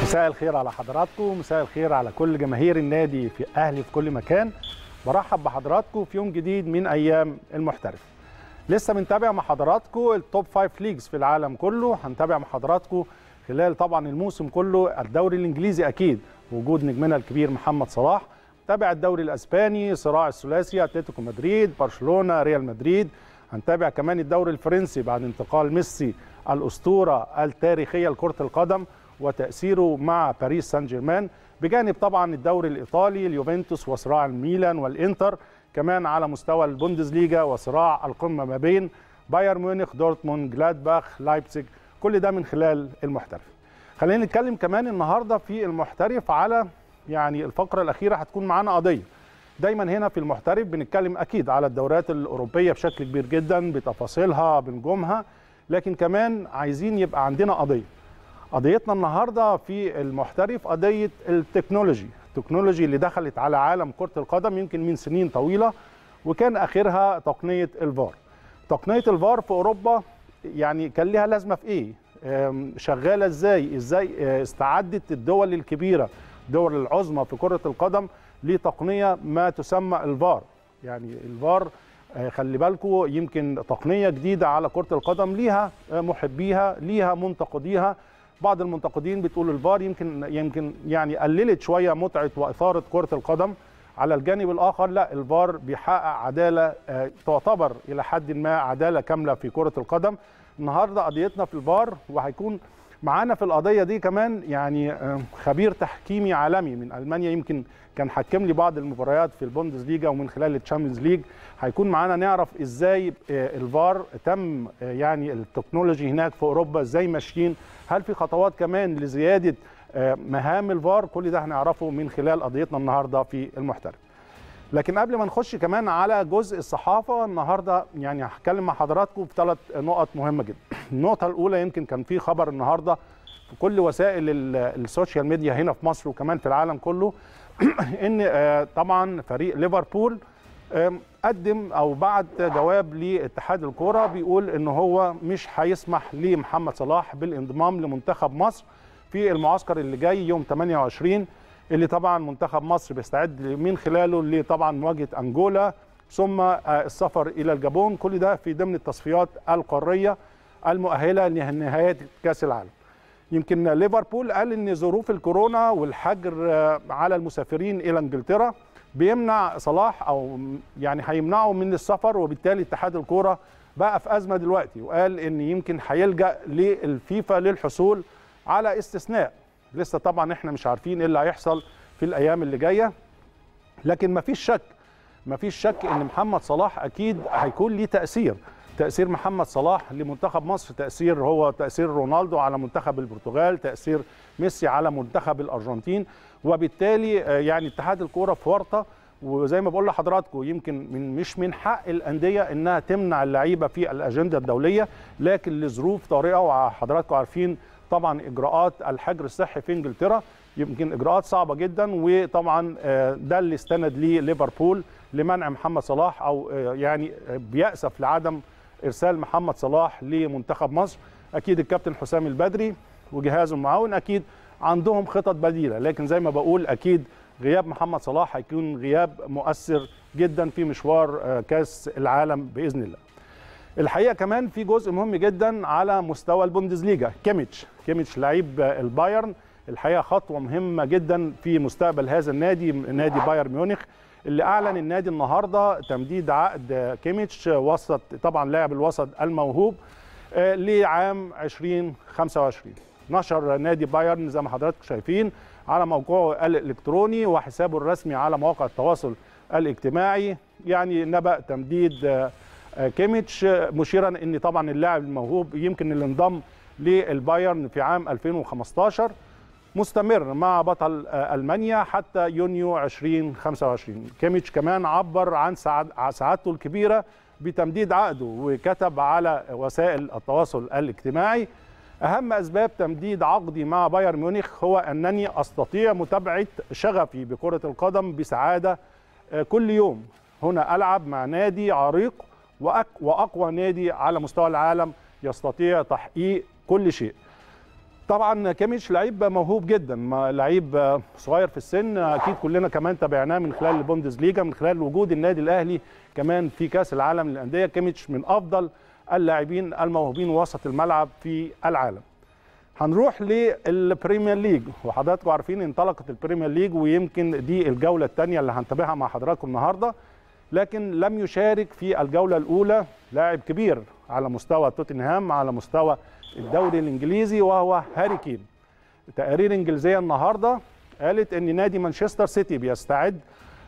مساء الخير على حضراتكم مساء الخير على كل جماهير النادي في اهلي في كل مكان برحب بحضراتكم في يوم جديد من ايام المحترف لسه بنتابع مع حضراتكم التوب فايف ليجز في العالم كله هنتابع مع حضراتكم خلال طبعا الموسم كله الدوري الانجليزي اكيد وجود نجمنا الكبير محمد صلاح تابع الدوري الاسباني صراع الثلاثي اتلتيكو مدريد برشلونه ريال مدريد هنتابع كمان الدوري الفرنسي بعد انتقال ميسي الاسطوره التاريخيه لكره القدم وتاثيره مع باريس سان جيرمان بجانب طبعا الدوري الايطالي اليوفنتوس وصراع الميلان والانتر كمان على مستوى البوندسليجا وصراع القمه ما بين بايرن ميونخ دورتموند جلادباخ لايبزيج كل ده من خلال المحترف خلينا نتكلم كمان النهارده في المحترف على يعني الفقره الاخيره هتكون معانا قضيه دايما هنا في المحترف بنتكلم اكيد على الدوريات الاوروبيه بشكل كبير جدا بتفاصيلها بنجومها لكن كمان عايزين يبقى عندنا قضيه قضيتنا النهارده في المحترف قضيه التكنولوجي التكنولوجي اللي دخلت على عالم كره القدم يمكن من سنين طويله وكان اخرها تقنيه الفار تقنيه الفار في اوروبا يعني كان لها لازمه في ايه شغاله ازاي ازاي استعدت الدول الكبيره الدول العظمى في كره القدم لتقنيه ما تسمى الفار يعني الفار خلي بالكم يمكن تقنيه جديده على كره القدم ليها محبيها ليها منتقديها بعض المنتقدين بتقول الفار يمكن يمكن يعني قللت شويه متعه واثاره كره القدم على الجانب الاخر لا الفار بيحقق عداله تعتبر الى حد ما عداله كامله في كره القدم النهارده قضيتنا في الفار وهيكون معانا في القضيه دي كمان يعني خبير تحكيمي عالمي من المانيا يمكن كان حكم لي بعض المباريات في البوندسليجا ومن خلال الشامبيونز ليج هيكون معانا نعرف ازاي الفار تم يعني التكنولوجي هناك في اوروبا ازاي ماشيين هل في خطوات كمان لزياده مهام الفار كل ده هنعرفه من خلال قضيتنا النهارده في المحترف لكن قبل ما نخش كمان على جزء الصحافه النهارده يعني هتكلم مع حضراتكم في ثلاث نقط مهمه جدا النقطه الاولى يمكن كان في خبر النهارده في كل وسائل السوشيال ميديا هنا في مصر وكمان في العالم كله ان طبعا فريق ليفربول قدم او بعت جواب لاتحاد الكوره بيقول ان هو مش هيسمح لمحمد صلاح بالانضمام لمنتخب مصر في المعسكر اللي جاي يوم 28 اللي طبعا منتخب مصر بيستعد من خلاله لطبعا مواجهه انجولا ثم السفر الى الجابون كل ده في ضمن التصفيات القاريه المؤهله لنهايه كاس العالم يمكن ليفربول قال ان ظروف الكورونا والحجر على المسافرين الى انجلترا بيمنع صلاح او يعني هيمنعه من السفر وبالتالي اتحاد الكوره بقى في ازمه دلوقتي وقال ان يمكن هيلجا للفيفا للحصول على استثناء لسه طبعا احنا مش عارفين ايه اللي هيحصل في الايام اللي جايه لكن مفيش شك مفيش شك ان محمد صلاح اكيد هيكون ليه تاثير تاثير محمد صلاح لمنتخب مصر تاثير هو تاثير رونالدو على منتخب البرتغال تاثير ميسي على منتخب الارجنتين وبالتالي يعني اتحاد الكوره في ورطه وزي ما بقول لحضراتكم يمكن من مش من حق الانديه انها تمنع اللعيبه في الاجنده الدوليه لكن لظروف طارئه وحضراتكم عارفين طبعا اجراءات الحجر الصحي في انجلترا يمكن اجراءات صعبه جدا وطبعا ده اللي استند ليه ليفربول لمنع محمد صلاح او يعني بيأسف لعدم ارسال محمد صلاح لمنتخب مصر اكيد الكابتن حسام البدري وجهازه المعاون اكيد عندهم خطط بديله لكن زي ما بقول اكيد غياب محمد صلاح هيكون غياب مؤثر جدا في مشوار كاس العالم باذن الله الحقيقه كمان في جزء مهم جدا على مستوى البوندسليجا كيميتش كيميتش لعيب البايرن الحقيقه خطوه مهمه جدا في مستقبل هذا النادي نادي بايرن ميونخ اللي اعلن النادي النهارده تمديد عقد كيميتش وسط طبعا لاعب الوسط الموهوب لعام 2025 نشر نادي بايرن زي ما حضراتكم شايفين على موقعه الالكتروني وحسابه الرسمي على مواقع التواصل الاجتماعي يعني نبأ تمديد كيميتش مشيرا ان طبعا اللاعب الموهوب يمكن اللي انضم للبايرن في عام 2015 مستمر مع بطل المانيا حتى يونيو 2025 كيميتش كمان عبر عن سعادته الكبيره بتمديد عقده وكتب على وسائل التواصل الاجتماعي اهم اسباب تمديد عقدي مع بايرن ميونخ هو انني استطيع متابعه شغفي بكره القدم بسعاده كل يوم هنا العب مع نادي عريق واقوى نادي على مستوى العالم يستطيع تحقيق كل شيء طبعا كيميتش لعيب موهوب جدا لعيب صغير في السن اكيد كلنا كمان تابعناه من خلال البوندسليجا من خلال وجود النادي الاهلي كمان في كاس العالم للانديه كيميتش من افضل اللاعبين الموهوبين وسط الملعب في العالم هنروح للبريمير ليج وحضراتكم عارفين انطلقت البريمير ليج ويمكن دي الجوله الثانيه اللي هنتابعها مع حضراتكم النهارده لكن لم يشارك في الجوله الاولى لاعب كبير على مستوى توتنهام على مستوى الدوري الانجليزي وهو هاري كين تقارير انجليزيه النهارده قالت ان نادي مانشستر سيتي بيستعد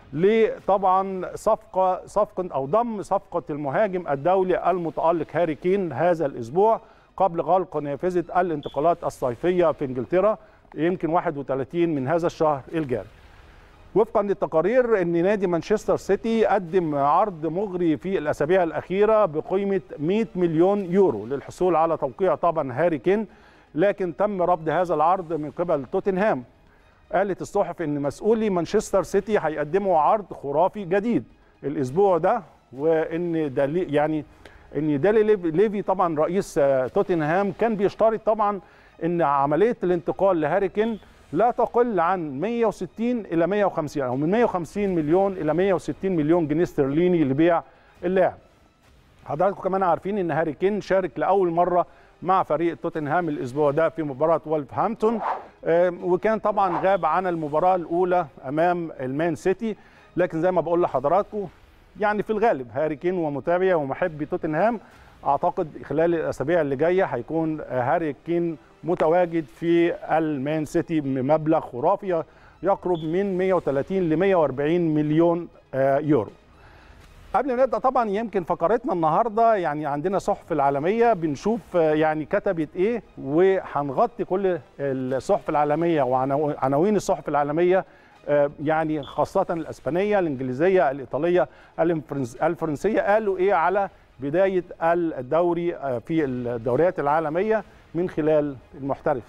لطبعا صفقه صفقه او ضم صفقه المهاجم الدولي المتالق هاري كين هذا الاسبوع قبل غلق نافذه الانتقالات الصيفيه في انجلترا يمكن 31 من هذا الشهر الجاري. وفقا للتقارير ان نادي مانشستر سيتي قدم عرض مغري في الاسابيع الاخيره بقيمه 100 مليون يورو للحصول على توقيع طبعا هاري كين لكن تم رفض هذا العرض من قبل توتنهام. قالت الصحف ان مسؤولي مانشستر سيتي هيقدموا عرض خرافي جديد الاسبوع ده وان ده يعني ان دالي ليفي طبعا رئيس توتنهام كان بيشترط طبعا ان عمليه الانتقال لهاري كين لا تقل عن 160 الى 150 او من 150 مليون الى 160 مليون جنيه استرليني لبيع اللاعب. حضراتكم كمان عارفين ان هاري كين شارك لاول مره مع فريق توتنهام الاسبوع ده في مباراه وولفهامبتون وكان طبعا غاب عن المباراه الاولى امام المان سيتي لكن زي ما بقول لحضراتكم يعني في الغالب هاري كين ومتابعي ومحبي توتنهام اعتقد خلال الاسابيع اللي جايه هيكون هاري كين متواجد في المان سيتي بمبلغ خرافي يقرب من 130 ل 140 مليون يورو. قبل ما نبدا طبعا يمكن فقرتنا النهارده يعني عندنا صحف العالميه بنشوف يعني كتبت ايه وهنغطي كل الصحف العالميه وعناوين الصحف العالميه يعني خاصه الاسبانيه الانجليزيه الايطاليه الفرنسيه قالوا ايه على بدايه الدوري في الدوريات العالميه من خلال المحترف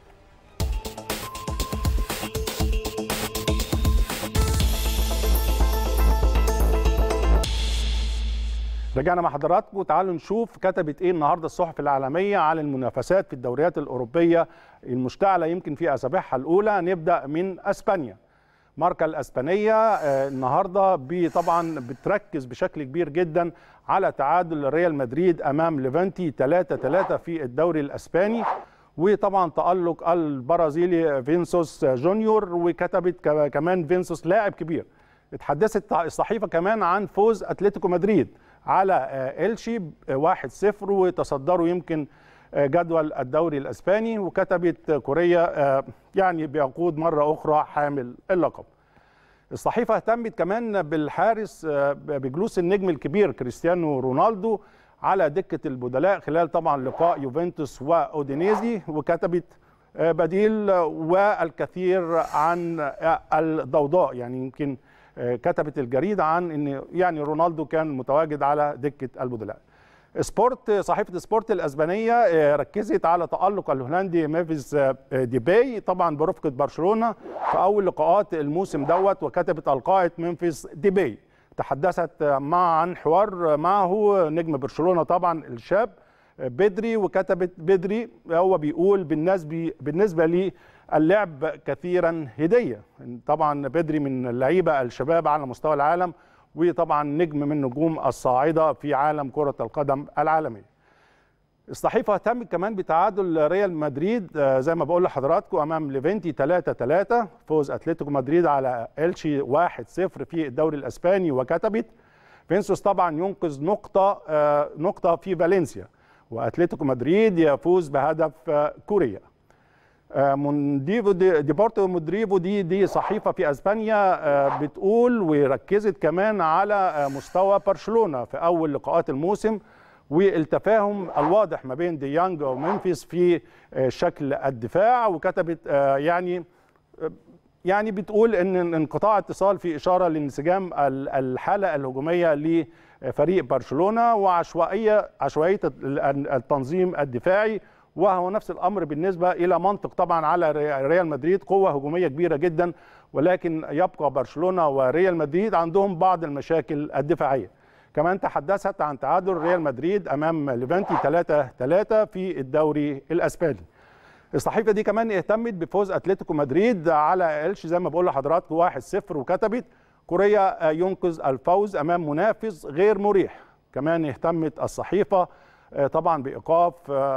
رجعنا مع حضراتكم تعالوا نشوف كتبت ايه النهارده الصحف العالميه على المنافسات في الدوريات الاوروبيه المشتعله يمكن في اسابيعها الاولى نبدا من اسبانيا ماركا الاسبانيه النهارده طبعا بتركز بشكل كبير جدا على تعادل ريال مدريد امام ليفانتي 3 3 في الدوري الاسباني وطبعا تالق البرازيلي فينسوس جونيور وكتبت كمان فينسوس لاعب كبير اتحدثت الصحيفه كمان عن فوز اتلتيكو مدريد على إلشي 1-0 وتصدروا يمكن جدول الدوري الاسباني وكتبت كوريا يعني بيقود مره اخرى حامل اللقب. الصحيفه اهتمت كمان بالحارس بجلوس النجم الكبير كريستيانو رونالدو على دكه البدلاء خلال طبعا لقاء يوفنتوس واودينيزي وكتبت بديل والكثير عن الضوضاء يعني يمكن كتبت الجريده عن ان يعني رونالدو كان متواجد على دكه البدلاء. سبورت صحيفه سبورت الاسبانيه ركزت على تالق الهولندي ميفيس ديباي طبعا برفقه برشلونه في اول لقاءات الموسم دوت وكتبت القائد ممفيس ديباي تحدثت مع عن حوار معه نجم برشلونه طبعا الشاب بدري وكتبت بدري هو بيقول بالنسبه بالنسبه لي اللعب كثيرا هديه طبعا بدري من اللعيبه الشباب على مستوى العالم وطبعا نجم من نجوم الصاعده في عالم كره القدم العالميه. الصحيفه اهتمت كمان بتعادل ريال مدريد زي ما بقول لحضراتكم امام ليفنتي 3 3 فوز اتلتيكو مدريد على الشي 1 0 في الدوري الاسباني وكتبت فينسوس طبعا ينقذ نقطه نقطه في فالنسيا واتلتيكو مدريد يفوز بهدف كوريا. مونديفو دي ديبورتو مودريفو دي دي صحيفه في اسبانيا بتقول وركزت كمان على مستوى برشلونه في اول لقاءات الموسم والتفاهم الواضح ما بين ديانج ومنفيس في شكل الدفاع وكتبت يعني يعني بتقول ان انقطاع اتصال في اشاره لانسجام الحاله الهجوميه لفريق برشلونه وعشوائيه عشوائيه التنظيم الدفاعي وهو نفس الامر بالنسبه الى منطق طبعا على ريال مدريد قوه هجوميه كبيره جدا ولكن يبقى برشلونه وريال مدريد عندهم بعض المشاكل الدفاعيه. كمان تحدثت عن تعادل ريال مدريد امام ليفانتي 3 3 في الدوري الاسباني. الصحيفه دي كمان اهتمت بفوز اتلتيكو مدريد على الش زي ما بقول لحضراتكم 1-0 وكتبت كوريا ينقذ الفوز امام منافس غير مريح كمان اهتمت الصحيفه طبعا بايقاف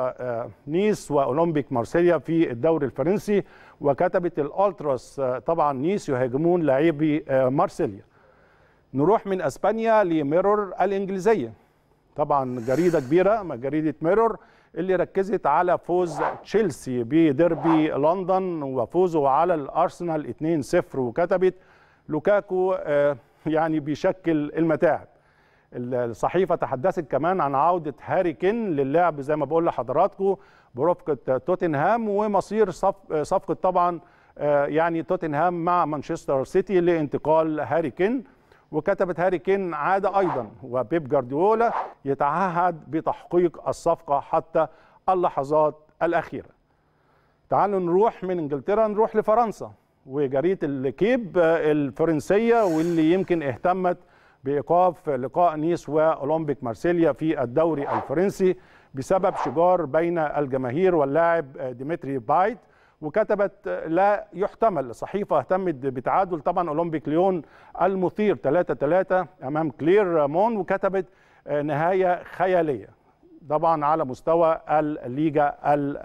نيس واولمبيك مارسيليا في الدوري الفرنسي وكتبت الالتراس طبعا نيس يهاجمون لاعبي مارسيليا نروح من اسبانيا لميرور الانجليزيه طبعا جريده كبيره جريده ميرور اللي ركزت على فوز تشيلسي بديربي لندن وفوزه على الارسنال 2-0 وكتبت لوكاكو يعني بيشكل المتاعب الصحيفه تحدثت كمان عن عوده هاري كين للعب زي ما بقول لحضراتكم برفقه توتنهام ومصير صفقه طبعا يعني توتنهام مع مانشستر سيتي لانتقال هاري كين وكتبت هاري كين عاد ايضا وبيب جارديولا يتعهد بتحقيق الصفقه حتى اللحظات الاخيره. تعالوا نروح من انجلترا نروح لفرنسا وجريده الكيب الفرنسيه واللي يمكن اهتمت بايقاف لقاء نيس واولمبيك مارسيليا في الدوري الفرنسي بسبب شجار بين الجماهير واللاعب ديمتري بايت وكتبت لا يحتمل الصحيفة اهتمت بتعادل طبعا أولمبيك ليون المثير 3-3 أمام كلير مون وكتبت نهاية خيالية طبعا على مستوى الليجا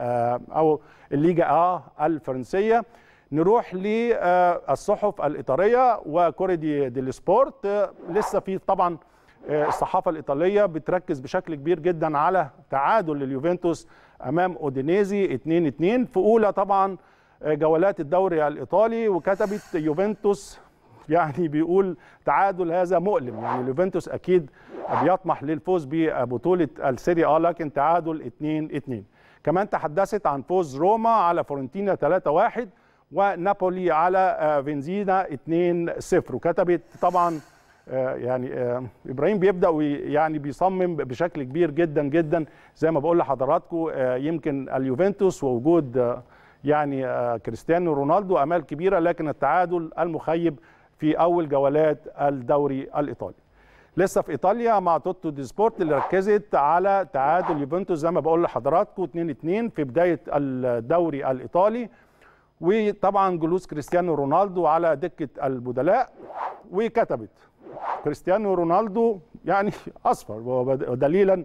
أو الليجا آ الفرنسية نروح للصحف الإيطالية وكوري دي, دي السبورت لسه في طبعا الصحافة الإيطالية بتركز بشكل كبير جدا على تعادل اليوفنتوس امام اودينيزي 2-2 في اولى طبعا جولات الدوري الايطالي وكتبت يوفنتوس يعني بيقول تعادل هذا مؤلم يعني اليوفنتوس اكيد بيطمح للفوز ببطوله السيري ا لكن تعادل 2-2 كمان تحدثت عن فوز روما على فورنتينا 3-1 ونابولي على فينزينا 2-0 وكتبت طبعا يعني ابراهيم بيبدا يعني بيصمم بشكل كبير جدا جدا زي ما بقول لحضراتكم يمكن اليوفنتوس ووجود يعني كريستيانو رونالدو امال كبيره لكن التعادل المخيب في اول جولات الدوري الايطالي لسه في ايطاليا مع توتو دي سبورت اللي ركزت على تعادل يوفنتوس زي ما بقول لحضراتكم 2 2 في بدايه الدوري الايطالي وطبعا جلوس كريستيانو رونالدو على دكه البدلاء وكتبت كريستيانو رونالدو يعني اصفر ودليلا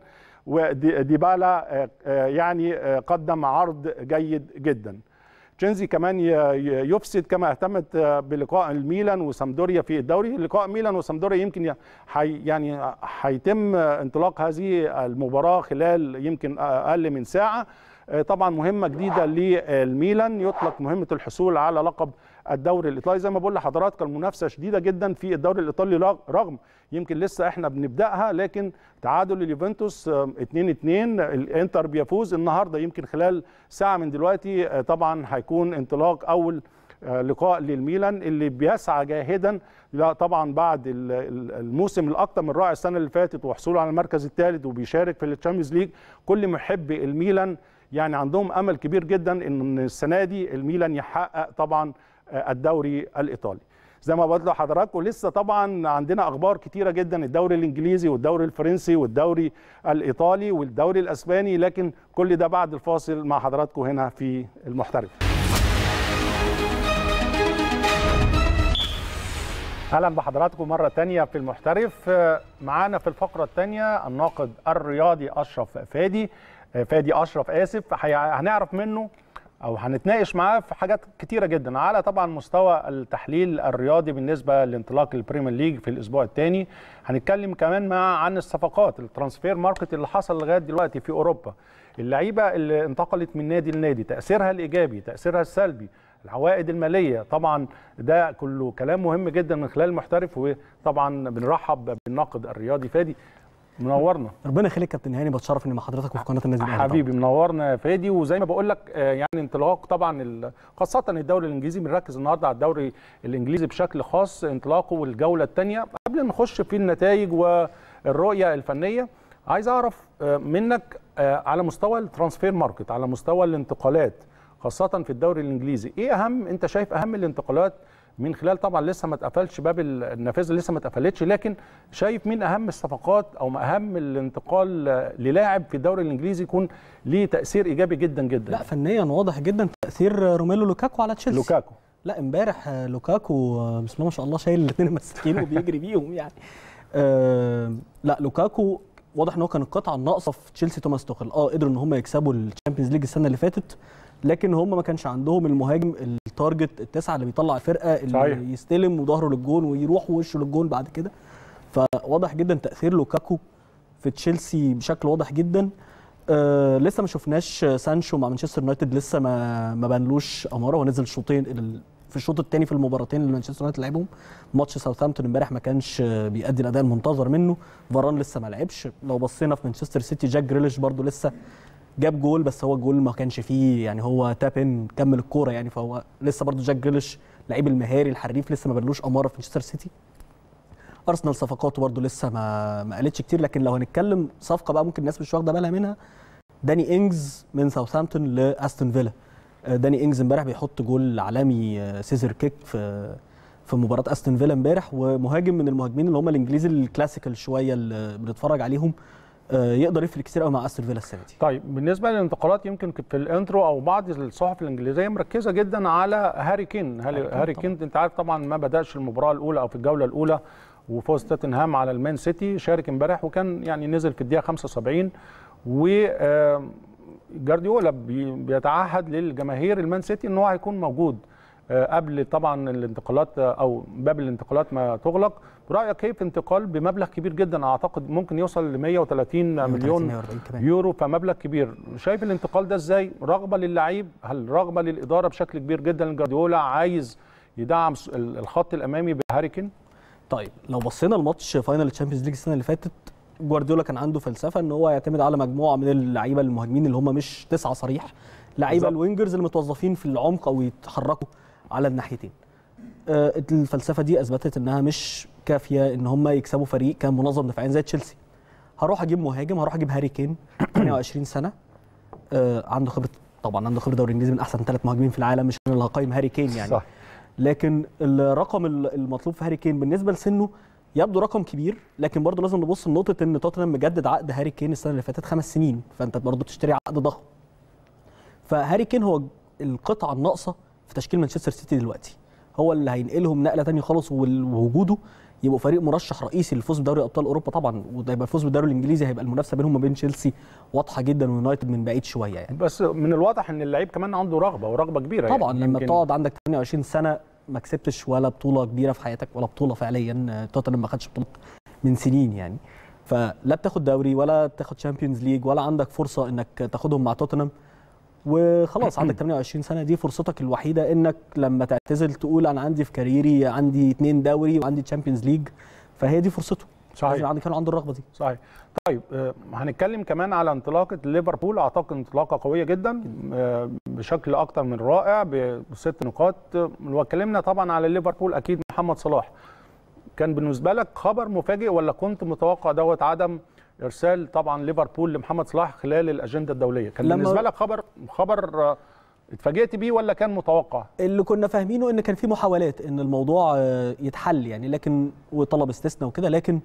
وديبالا يعني قدم عرض جيد جدا تشينزي كمان يفسد كما اهتمت بلقاء الميلان وسامدوريا في الدوري لقاء ميلان وسامدوريا يمكن حي يعني هيتم انطلاق هذه المباراه خلال يمكن اقل من ساعه طبعا مهمه جديده للميلان يطلق مهمه الحصول على لقب الدوري الايطالي زي ما بقول لحضراتكم المنافسه شديده جدا في الدوري الايطالي رغم يمكن لسه احنا بنبداها لكن تعادل اليوفنتوس 2 2 الانتر بيفوز النهارده يمكن خلال ساعه من دلوقتي طبعا هيكون انطلاق اول لقاء للميلان اللي بيسعى جاهدا لا طبعا بعد الموسم الاكثر من رائع السنه اللي فاتت وحصوله على المركز الثالث وبيشارك في الشامبيونز ليج كل محبي الميلان يعني عندهم امل كبير جدا ان السنه دي الميلان يحقق طبعا الدوري الايطالي زي ما بقول لحضراتكم لسه طبعا عندنا اخبار كتيره جدا الدوري الانجليزي والدوري الفرنسي والدوري الايطالي والدوري الاسباني لكن كل ده بعد الفاصل مع حضراتكم هنا في المحترف اهلا بحضراتكم مره تانية في المحترف معانا في الفقره الثانيه الناقد الرياضي اشرف فادي فادي اشرف اسف هنعرف منه او هنتناقش معاه في حاجات كتيره جدا على طبعا مستوى التحليل الرياضي بالنسبه لانطلاق البريمير ليج في الاسبوع الثاني هنتكلم كمان مع عن الصفقات الترانسفير ماركت اللي حصل لغايه دلوقتي في اوروبا اللعيبه اللي انتقلت من نادي لنادي تاثيرها الايجابي تاثيرها السلبي العوائد الماليه طبعا ده كله كلام مهم جدا من خلال المحترف وطبعا بنرحب بالناقد الرياضي فادي منورنا ربنا يخليك كابتن هاني بتشرف اني مع حضرتك وفي قناه النادي الاهلي حبيبي منورنا يا فادي وزي ما بقول لك يعني انطلاق طبعا خاصه الدوري الانجليزي بنركز النهارده على الدوري الانجليزي بشكل خاص انطلاقه والجوله الثانيه قبل ما نخش في النتائج والرؤيه الفنيه عايز اعرف منك على مستوى الترانسفير ماركت على مستوى الانتقالات خاصه في الدوري الانجليزي ايه اهم انت شايف اهم الانتقالات من خلال طبعا لسه ما اتقفلش باب النافذه لسه ما اتقفلتش لكن شايف مين اهم الصفقات او اهم الانتقال للاعب في الدوري الانجليزي يكون ليه تاثير ايجابي جدا جدا لا فنيا واضح جدا تاثير روميلو لوكاكو على تشيلسي لوكاكو لا امبارح لوكاكو بسم الله ما شاء الله شايل الاثنين مساكين وبيجري بيهم يعني آه لا لوكاكو واضح ان هو كان القطعه الناقصه في تشيلسي توماس توخل اه قدروا ان هم يكسبوا الشامبيونز ليج السنه اللي فاتت لكن هم ما كانش عندهم المهاجم التارجت التسعه اللي بيطلع الفرقه اللي صحيح. يستلم وظهره للجون ويروح ووشه للجون بعد كده فواضح جدا تاثير لوكاكو في تشيلسي بشكل واضح جدا آه لسه ما شفناش سانشو مع مانشستر يونايتد لسه ما ما بانلوش اماره هو نزل شوطين في الشوط الثاني في المباراتين اللي مانشستر يونايتد لعبهم ماتش ساوثهامبتون امبارح ما كانش بيأدي الاداء المنتظر منه فاران لسه ما لعبش لو بصينا في مانشستر سيتي جاك جريليش برده لسه جاب جول بس هو الجول ما كانش فيه يعني هو تاب ان كمل الكوره يعني فهو لسه برده جاك جريليش لعيب المهاري الحريف لسه ما بانلوش اماره في مانشستر سيتي ارسنال صفقاته برده لسه ما ما قالتش كتير لكن لو هنتكلم صفقه بقى ممكن الناس مش واخده بالها منها داني انجز من ساوثهامبتون لاستون فيلا داني انجز امبارح بيحط جول عالمي سيزر كيك في في مباراه استون فيلا امبارح ومهاجم من المهاجمين اللي هم الانجليزي الكلاسيكال شويه اللي بنتفرج عليهم يقدر يفرق كتير قوي مع استون فيلا السنه دي. طيب بالنسبه للانتقالات يمكن في الانترو او بعض الصحف الانجليزيه مركزه جدا على هاري كين هاري, هاري كين انت عارف طبعا ما بداش المباراه الاولى او في الجوله الاولى وفوز توتنهام على المان سيتي شارك امبارح وكان يعني نزل في الدقيقه 75 و جارديولا بيتعهد للجماهير المان سيتي ان هو هيكون موجود قبل طبعا الانتقالات او باب الانتقالات ما تغلق برايك كيف انتقال بمبلغ كبير جدا اعتقد ممكن يوصل ل 130 مليون يورو فمبلغ كبير شايف الانتقال ده ازاي رغبه للعيب هل رغبه للاداره بشكل كبير جدا جارديولا عايز يدعم الخط الامامي بهاريكين طيب لو بصينا لماتش فاينل الشامبيونز ليج السنه اللي فاتت جوارديولا كان عنده فلسفه ان هو يعتمد على مجموعه من اللعيبه المهاجمين اللي هم مش تسعه صريح لعيبه الوينجرز اللي متوظفين في العمق او يتحركوا على الناحيتين آه الفلسفه دي اثبتت انها مش كافيه ان هم يكسبوا فريق كان منظم دفاعيا زي تشيلسي هروح اجيب مهاجم هروح اجيب هاري كين 28 سنه آه عنده خبره طبعا عنده خبره دوري انجليزي من احسن ثلاث مهاجمين في العالم مش انا اللي هقيم هاري كين يعني صح. لكن الرقم المطلوب في هاري كين بالنسبه لسنه يبدو رقم كبير لكن برضه لازم نبص لنقطه ان توتنهام مجدد عقد هاري كين السنه اللي فاتت خمس سنين فانت برضه بتشتري عقد ضخم فهاري كين هو القطعه الناقصه في تشكيل مانشستر سيتي دلوقتي هو اللي هينقلهم نقله ثانيه خالص ووجوده يبقوا فريق مرشح رئيسي للفوز بدوري ابطال اوروبا طبعا وده يبقى الفوز بالدوري الانجليزي هيبقى المنافسه بينهم وبين تشيلسي واضحه جدا ويونايتد من بعيد شويه يعني بس من الواضح ان اللعيب كمان عنده رغبه ورغبه كبيره طبعا يعني لما تقعد عندك 28 سنه ما كسبتش ولا بطوله كبيره في حياتك ولا بطوله فعليا توتنهام ما خدش بطوله من سنين يعني فلا بتاخد دوري ولا بتاخد شامبيونز ليج ولا عندك فرصه انك تاخدهم مع توتنهام وخلاص عندك 28 سنه دي فرصتك الوحيده انك لما تعتزل تقول انا عندي في كاريري عندي اثنين دوري وعندي تشامبيونز ليج فهي دي فرصته صحيح عندي كان عنده الرغبه دي صحيح طيب آه هنتكلم كمان على انطلاقه ليفربول اعتقد انطلاقه قويه جدا آه بشكل اكتر من رائع بست نقاط واتكلمنا طبعا على ليفربول اكيد محمد صلاح كان بالنسبه لك خبر مفاجئ ولا كنت متوقع دوت عدم ارسال طبعا ليفربول لمحمد صلاح خلال الاجنده الدوليه كان بالنسبه لك خبر خبر آه اتفاجئت بيه ولا كان متوقع؟ اللي كنا فاهمينه ان كان في محاولات ان الموضوع يتحل يعني لكن وطلب استثناء وكده لكن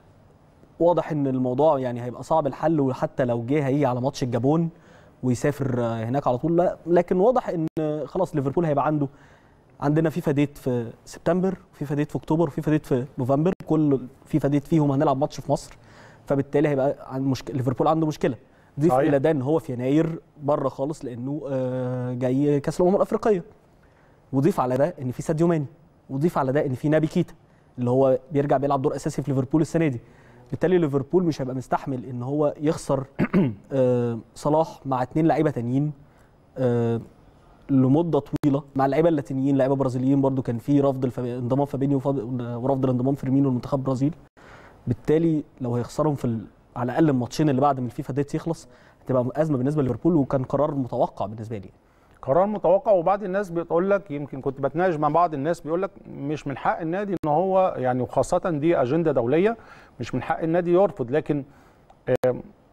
واضح ان الموضوع يعني هيبقى صعب الحل وحتى لو جه هيجي على ماتش الجابون ويسافر هناك على طول لا لكن واضح ان خلاص ليفربول هيبقى عنده عندنا فيفا ديت في سبتمبر فيفا ديت في اكتوبر وفيفا ديت في نوفمبر كل فيفا ديت فيهم هنلعب ماتش في مصر فبالتالي هيبقى عند مشكله ليفربول عنده مشكله ضيف صحيح. الى ده ان هو في يناير بره خالص لانه آه، جاي كاس الامم الافريقيه وضيف على ده ان في ساديو ماني وضيف على ده ان في نابي كيتا اللي هو بيرجع بيلعب دور اساسي في ليفربول السنه دي بالتالي ليفربول مش هيبقى مستحمل ان هو يخسر آه، صلاح مع اتنين لعيبه تانيين آه، لمده طويله مع اللعيبه اللاتينيين لعيبه برازيليين برضو كان في رفض الف- انضمام فابينيو وفض- ورفض الانضمام فيرمينو لمنتخب البرازيل بالتالي لو هيخسرهم في ال- على الاقل الماتشين اللي بعد ما الفيفا ديت يخلص هتبقى ازمه بالنسبه لليفربول وكان قرار متوقع بالنسبه لي قرار متوقع وبعض الناس بتقول لك يمكن كنت بتناقش مع بعض الناس بيقول لك مش من حق النادي ان هو يعني وخاصه دي اجنده دوليه مش من حق النادي يرفض لكن آم،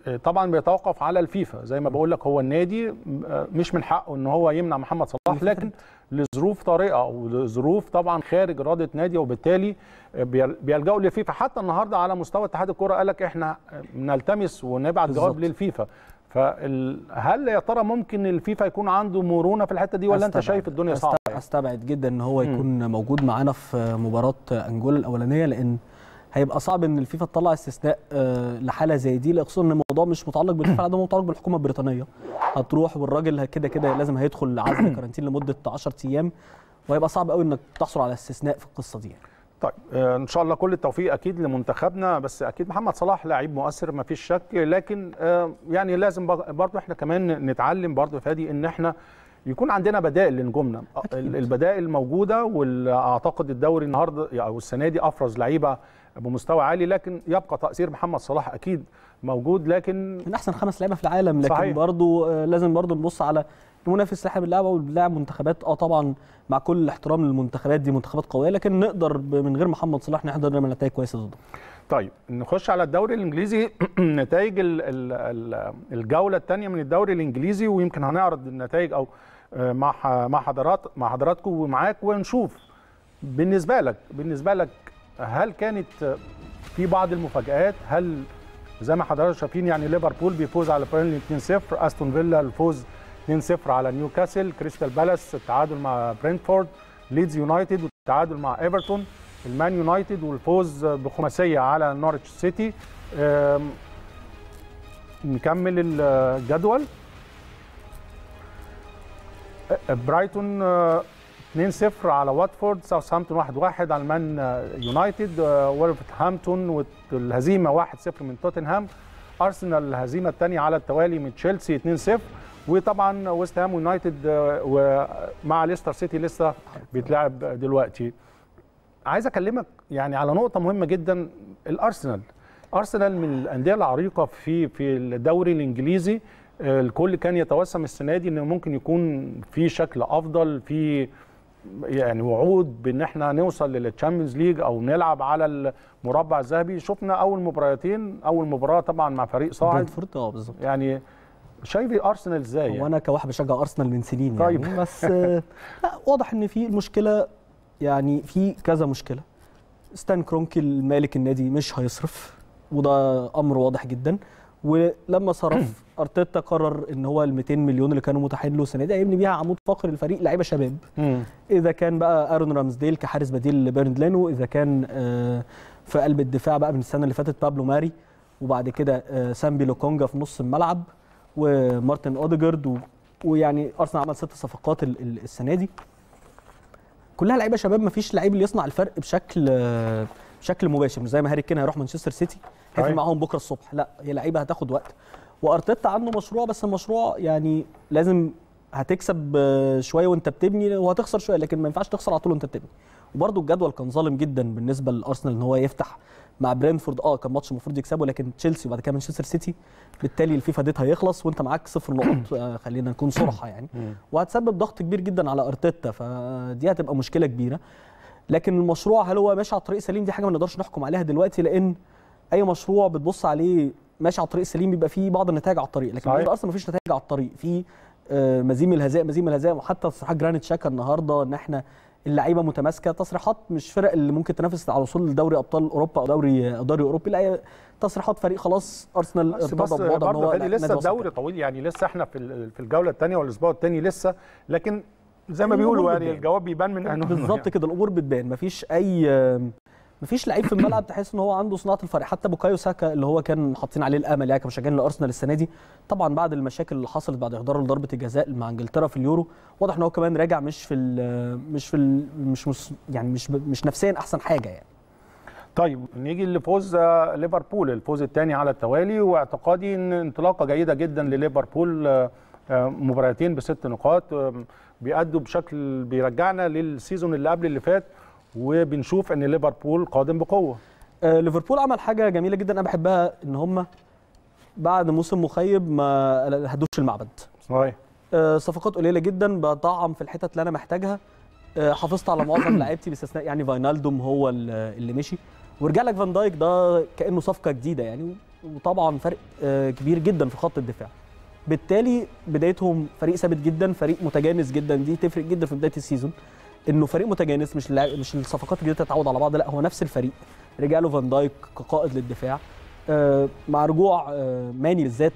طبعا بيتوقف على الفيفا زي ما بقول لك هو النادي مش من حقه ان هو يمنع محمد صلاح لكن لظروف طارئه او لظروف طبعا خارج اراده نادي وبالتالي بيلجأوا للفيفا حتى النهارده على مستوى اتحاد الكره قال لك احنا نلتمس ونبعت جواب للفيفا فهل يا ترى ممكن الفيفا يكون عنده مرونه في الحته دي ولا انت شايف الدنيا صعبه؟ استبعد جدا ان هو يكون م. موجود معانا في مباراه انجولا الاولانيه لان هيبقى صعب ان الفيفا تطلع استثناء لحاله زي دي خصوصا ان الموضوع مش متعلق بالفيفا على متعلق بالحكومه البريطانيه هتروح والراجل كده كده لازم هيدخل عزل كارانتين لمده 10 ايام وهيبقى صعب قوي انك تحصل على استثناء في القصه دي طيب ان شاء الله كل التوفيق اكيد لمنتخبنا بس اكيد محمد صلاح لاعب مؤثر ما فيش شك لكن يعني لازم برضو احنا كمان نتعلم برضو فادي ان احنا يكون عندنا بدائل لنجومنا البدائل موجوده واعتقد الدوري النهارده او السنه دي افرز لعيبه بمستوى عالي لكن يبقى تاثير محمد صلاح اكيد موجود لكن من احسن خمس لعيبه في العالم لكن صحيح. برضو لازم برضو نبص على المنافس اللي احنا بنلعبه وبنلعب منتخبات اه طبعا مع كل الاحترام للمنتخبات دي منتخبات قويه لكن نقدر من غير محمد صلاح نقدر نعمل نتائج كويسه ضده طيب نخش على الدوري الانجليزي نتائج الجوله الثانيه من الدوري الانجليزي ويمكن هنعرض النتائج او مع مع حضرات مع حضراتكم ومعاك ونشوف بالنسبه لك بالنسبه لك هل كانت في بعض المفاجآت هل زي ما حضراتكم شايفين يعني ليفربول بيفوز على بيرنلي 2-0 استون فيلا الفوز 2-0 على نيوكاسل كريستال بالاس التعادل مع برينتفورد ليدز يونايتد والتعادل مع ايفرتون المان يونايتد والفوز بخماسيه على نورتش سيتي نكمل الجدول برايتون 2-0 على واتفورد ساوثهامبتون 1-1 على المان يونايتد وولفرهامبتون والهزيمه 1-0 من توتنهام ارسنال الهزيمه الثانيه على التوالي من تشيلسي 2-0 وطبعا ويست هام يونايتد ومع ليستر سيتي لسه بيتلعب دلوقتي عايز اكلمك يعني على نقطه مهمه جدا الارسنال ارسنال من الانديه العريقه في في الدوري الانجليزي الكل كان يتوسم السنه دي ان ممكن يكون في شكل افضل في يعني وعود بان احنا نوصل للتشامبيونز ليج او نلعب على المربع الذهبي شفنا اول مباراتين اول مباراه طبعا مع فريق صاعد برنتفورد اه بالظبط يعني شايف ارسنال ازاي يعني؟ وانا كواحد بشجع ارسنال من سنين طيب. يعني بس لا واضح ان في المشكله يعني في كذا مشكله ستان كرونكي مالك النادي مش هيصرف وده امر واضح جدا ولما صرف ارتيتا قرر ان هو ال 200 مليون اللي كانوا متاحين له السنه دي هيبني بيها عمود فقري للفريق لعيبه شباب مم. اذا كان بقى ارون رامزديل كحارس بديل لبيرند لينو اذا كان في قلب الدفاع بقى من السنه اللي فاتت بابلو ماري وبعد كده سامبي لوكونجا في نص الملعب ومارتن اوديجارد ويعني ارسنال عمل ست صفقات السنه دي كلها لعيبه شباب ما فيش لعيب اللي يصنع الفرق بشكل بشكل مباشر مش زي ما هاري كين هيروح مانشستر سيتي هيفرق معاهم بكره الصبح لا هي لعيبه هتاخد وقت وارتيتا عنده مشروع بس المشروع يعني لازم هتكسب شويه وانت بتبني وهتخسر شويه لكن ما ينفعش تخسر على طول وانت بتبني وبرده الجدول كان ظالم جدا بالنسبه لارسنال ان هو يفتح مع برينفورد اه كان ماتش المفروض يكسبه لكن تشيلسي وبعد كده مانشستر سيتي بالتالي الفيفا ديت هيخلص وانت معاك صفر نقط خلينا نكون صراحه يعني وهتسبب ضغط كبير جدا على ارتيتا فدي هتبقى مشكله كبيره لكن المشروع هل هو ماشي على الطريق سليم دي حاجه ما نقدرش نحكم عليها دلوقتي لان اي مشروع بتبص عليه ماشي على الطريق السليم بيبقى فيه بعض النتائج على الطريق لكن اصلا ما فيش نتائج على الطريق في مزيم الهزائم مزيم الهزائم وحتى تصريحات جرانيت شاكا النهارده ان احنا اللعيبه متماسكه تصريحات مش فرق اللي ممكن تنافس على الوصول لدوري ابطال اوروبا او دوري او دوري اوروبي لا تصريحات فريق خلاص ارسنال ارتضى بوضع ان هو لسه الدوري طويل يعني لسه احنا في في الجوله الثانيه والاسبوع الثاني لسه لكن زي ما بيقولوا يعني الجواب بيبان من عنوانه بالظبط يعني. كده الامور بتبان مفيش اي مفيش لعيب في الملعب تحس ان هو عنده صناعه الفرق حتى بوكايو ساكا اللي هو كان حاطين عليه الامل يعني كمشجعين لارسنال السنه دي طبعا بعد المشاكل اللي حصلت بعد احضاره لضربه الجزاء مع انجلترا في اليورو واضح ان هو كمان راجع مش في ال مش في ال مش مش يعني مش مش نفسيا احسن حاجه يعني طيب نيجي لفوز ليفربول الفوز الثاني على التوالي واعتقادي ان انطلاقه جيده جدا لليفربول مباراتين بست نقاط بيأدوا بشكل بيرجعنا للسيزون اللي قبل اللي فات وبنشوف ان ليفربول قادم بقوه آه ليفربول عمل حاجه جميله جدا انا بحبها ان هم بعد موسم مخيب ما هدوش المعبد صحيح آه صفقات قليله جدا بطعم في الحتت اللي انا محتاجها آه حافظت على معظم لعيبتي باستثناء يعني فاينالدوم هو اللي مشي ورجع لك فان دايك ده كانه صفقه جديده يعني وطبعا فرق آه، كبير جدا في خط الدفاع بالتالي بدايتهم فريق ثابت جدا فريق متجانس جدا دي تفرق جدا في بدايه السيزون انه فريق متجانس مش اللاعب- مش الصفقات الجديده تتعود على بعض لا هو نفس الفريق رجع له فان دايك كقائد للدفاع آه، مع رجوع آه، ماني بالذات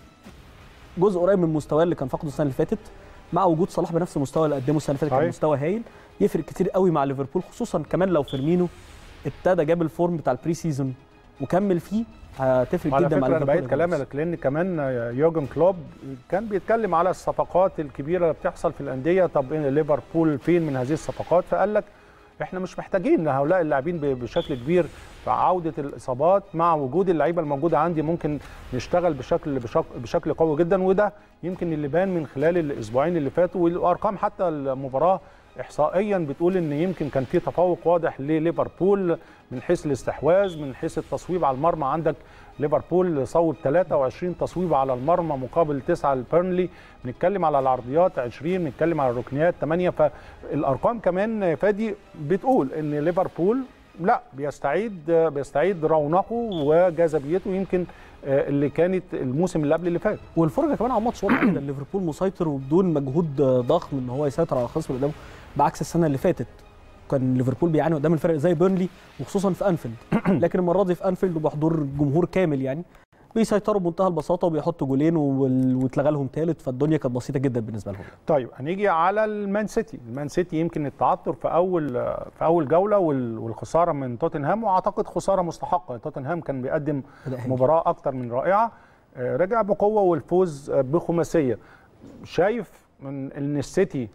جزء قريب من مستواه اللي كان فاقده السنه اللي فاتت مع وجود صلاح بنفس المستوى اللي قدمه السنه اللي فاتت كان صحيح. مستوى هايل يفرق كتير قوي مع ليفربول خصوصا كمان لو فيرمينو ابتدى جاب الفورم بتاع البري سيزون وكمل فيه هتفرق على جدا مع فكره انا ليفربول بعيد كلامك لان كمان يورجن كلوب كان بيتكلم على الصفقات الكبيره اللي بتحصل في الانديه طب إن ليفربول فين من هذه الصفقات فقال لك احنا مش محتاجين هؤلاء اللاعبين ب- بشكل كبير في عوده الاصابات مع وجود اللعيبه الموجوده عندي ممكن نشتغل بشكل بشكل, بشكل قوي جدا وده يمكن اللي بان من خلال الاسبوعين اللي فاتوا والارقام حتى المباراه احصائيا بتقول ان يمكن كان في تفوق واضح لليفربول من حيث الاستحواذ من حيث التصويب على المرمى عندك ليفربول صوب 23 تصويب على المرمى مقابل 9 لبيرنلي بنتكلم على العرضيات 20 بنتكلم على الركنيات 8 فالارقام كمان فادي بتقول ان ليفربول لا بيستعيد بيستعيد رونقه وجاذبيته يمكن آه، اللي كانت الموسم اللي قبل اللي فات والفرجه كمان على الماتش واضح جدا ليفربول مسيطر وبدون مجهود ضخم ان هو يسيطر على الخصم اللي قدامه بعكس السنه اللي فاتت كان ليفربول بيعاني قدام الفرق زي بيرنلي وخصوصا في انفيلد لكن المره دي في انفيلد وبحضور جمهور كامل يعني بيسيطروا بمنتهى البساطه وبيحطوا جولين وال- واتلغى لهم ثالث فالدنيا كانت بسيطه جدا بالنسبه لهم طيب هنيجي على المان سيتي المان سيتي يمكن التعثر في اول في اول جوله وال- والخساره من توتنهام واعتقد خساره مستحقه توتنهام كان بيقدم أداء هايل. مباراه اكتر من رائعه آه، رجع بقوه والفوز آه، بخماسيه شايف من ان السيتي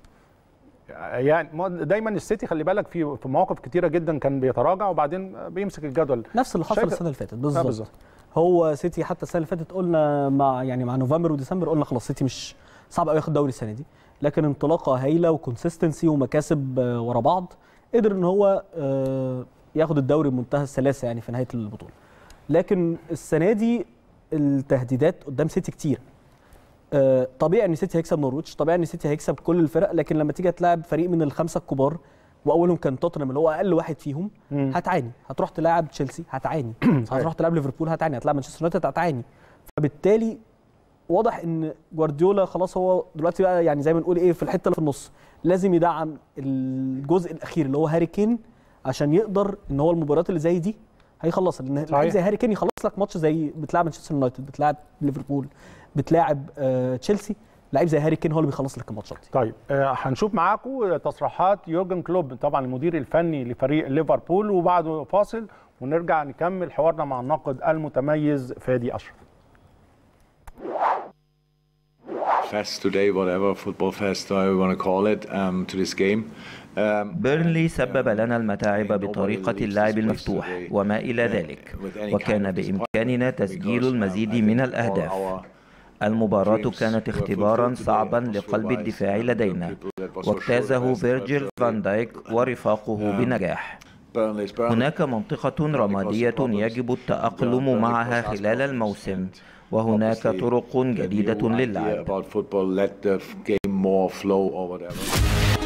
يعني ما- دايما السيتي خلي بالك في في مواقف كتيره جدا كان بيتراجع وبعدين بيمسك الجدول نفس اللي حصل شايف- السنه اللي فاتت آه، بالظبط بالظبط هو سيتي حتى السنه اللي فاتت قلنا مع يعني مع نوفمبر وديسمبر قلنا خلاص سيتي مش صعب قوي ياخد دوري السنه دي لكن انطلاقه هايله وكونسيستنسي ومكاسب آه، ورا بعض قدر ان هو آه، ياخد الدوري بمنتهى السلاسه يعني في نهايه البطوله لكن السنه دي التهديدات قدام سيتي كتير آه، طبيعي ان سيتي هيكسب نورويتش طبيعي ان سيتي هيكسب كل الفرق لكن لما تيجي تلاعب فريق من الخمسه الكبار واولهم كان توتنهام اللي هو اقل واحد فيهم مم. هتعاني هتروح تلاعب تشيلسي هتعاني هتروح تلعب ليفربول هتعاني هتلعب مانشستر يونايتد هتعاني فبالتالي واضح ان جوارديولا خلاص هو دلوقتي بقى يعني زي ما نقول ايه في الحته اللي في النص لازم يدعم الجزء الاخير اللي هو هاري كين عشان يقدر ان هو المباريات اللي زي دي هيخلصها لان لعيب زي هاري كين يخلص لك ماتش زي بتلاعب مانشستر يونايتد بتلاعب ليفربول بتلاعب آه تشيلسي لعيب زي هاري كين هو اللي بيخلص لك الماتشات دي طيب آه، هنشوف معاكم تصريحات يورجن كلوب طبعا المدير الفني لفريق ليفربول وبعده فاصل ونرجع نكمل حوارنا مع الناقد المتميز فادي اشرف fest today, whatever football fest I want to call it, um, to this game. Um, بيرنلي سبب لنا المتاعب بطريقة اللعب المفتوح وما إلى ذلك وكان بإمكاننا تسجيل المزيد من الأهداف المباراة كانت اختبارا صعبا لقلب الدفاع لدينا واجتازه فيرجيل فان دايك ورفاقه بنجاح هناك منطقة رمادية يجب التأقلم معها خلال الموسم وهناك طرق جديدة للعب about football, let the game more flow or whatever.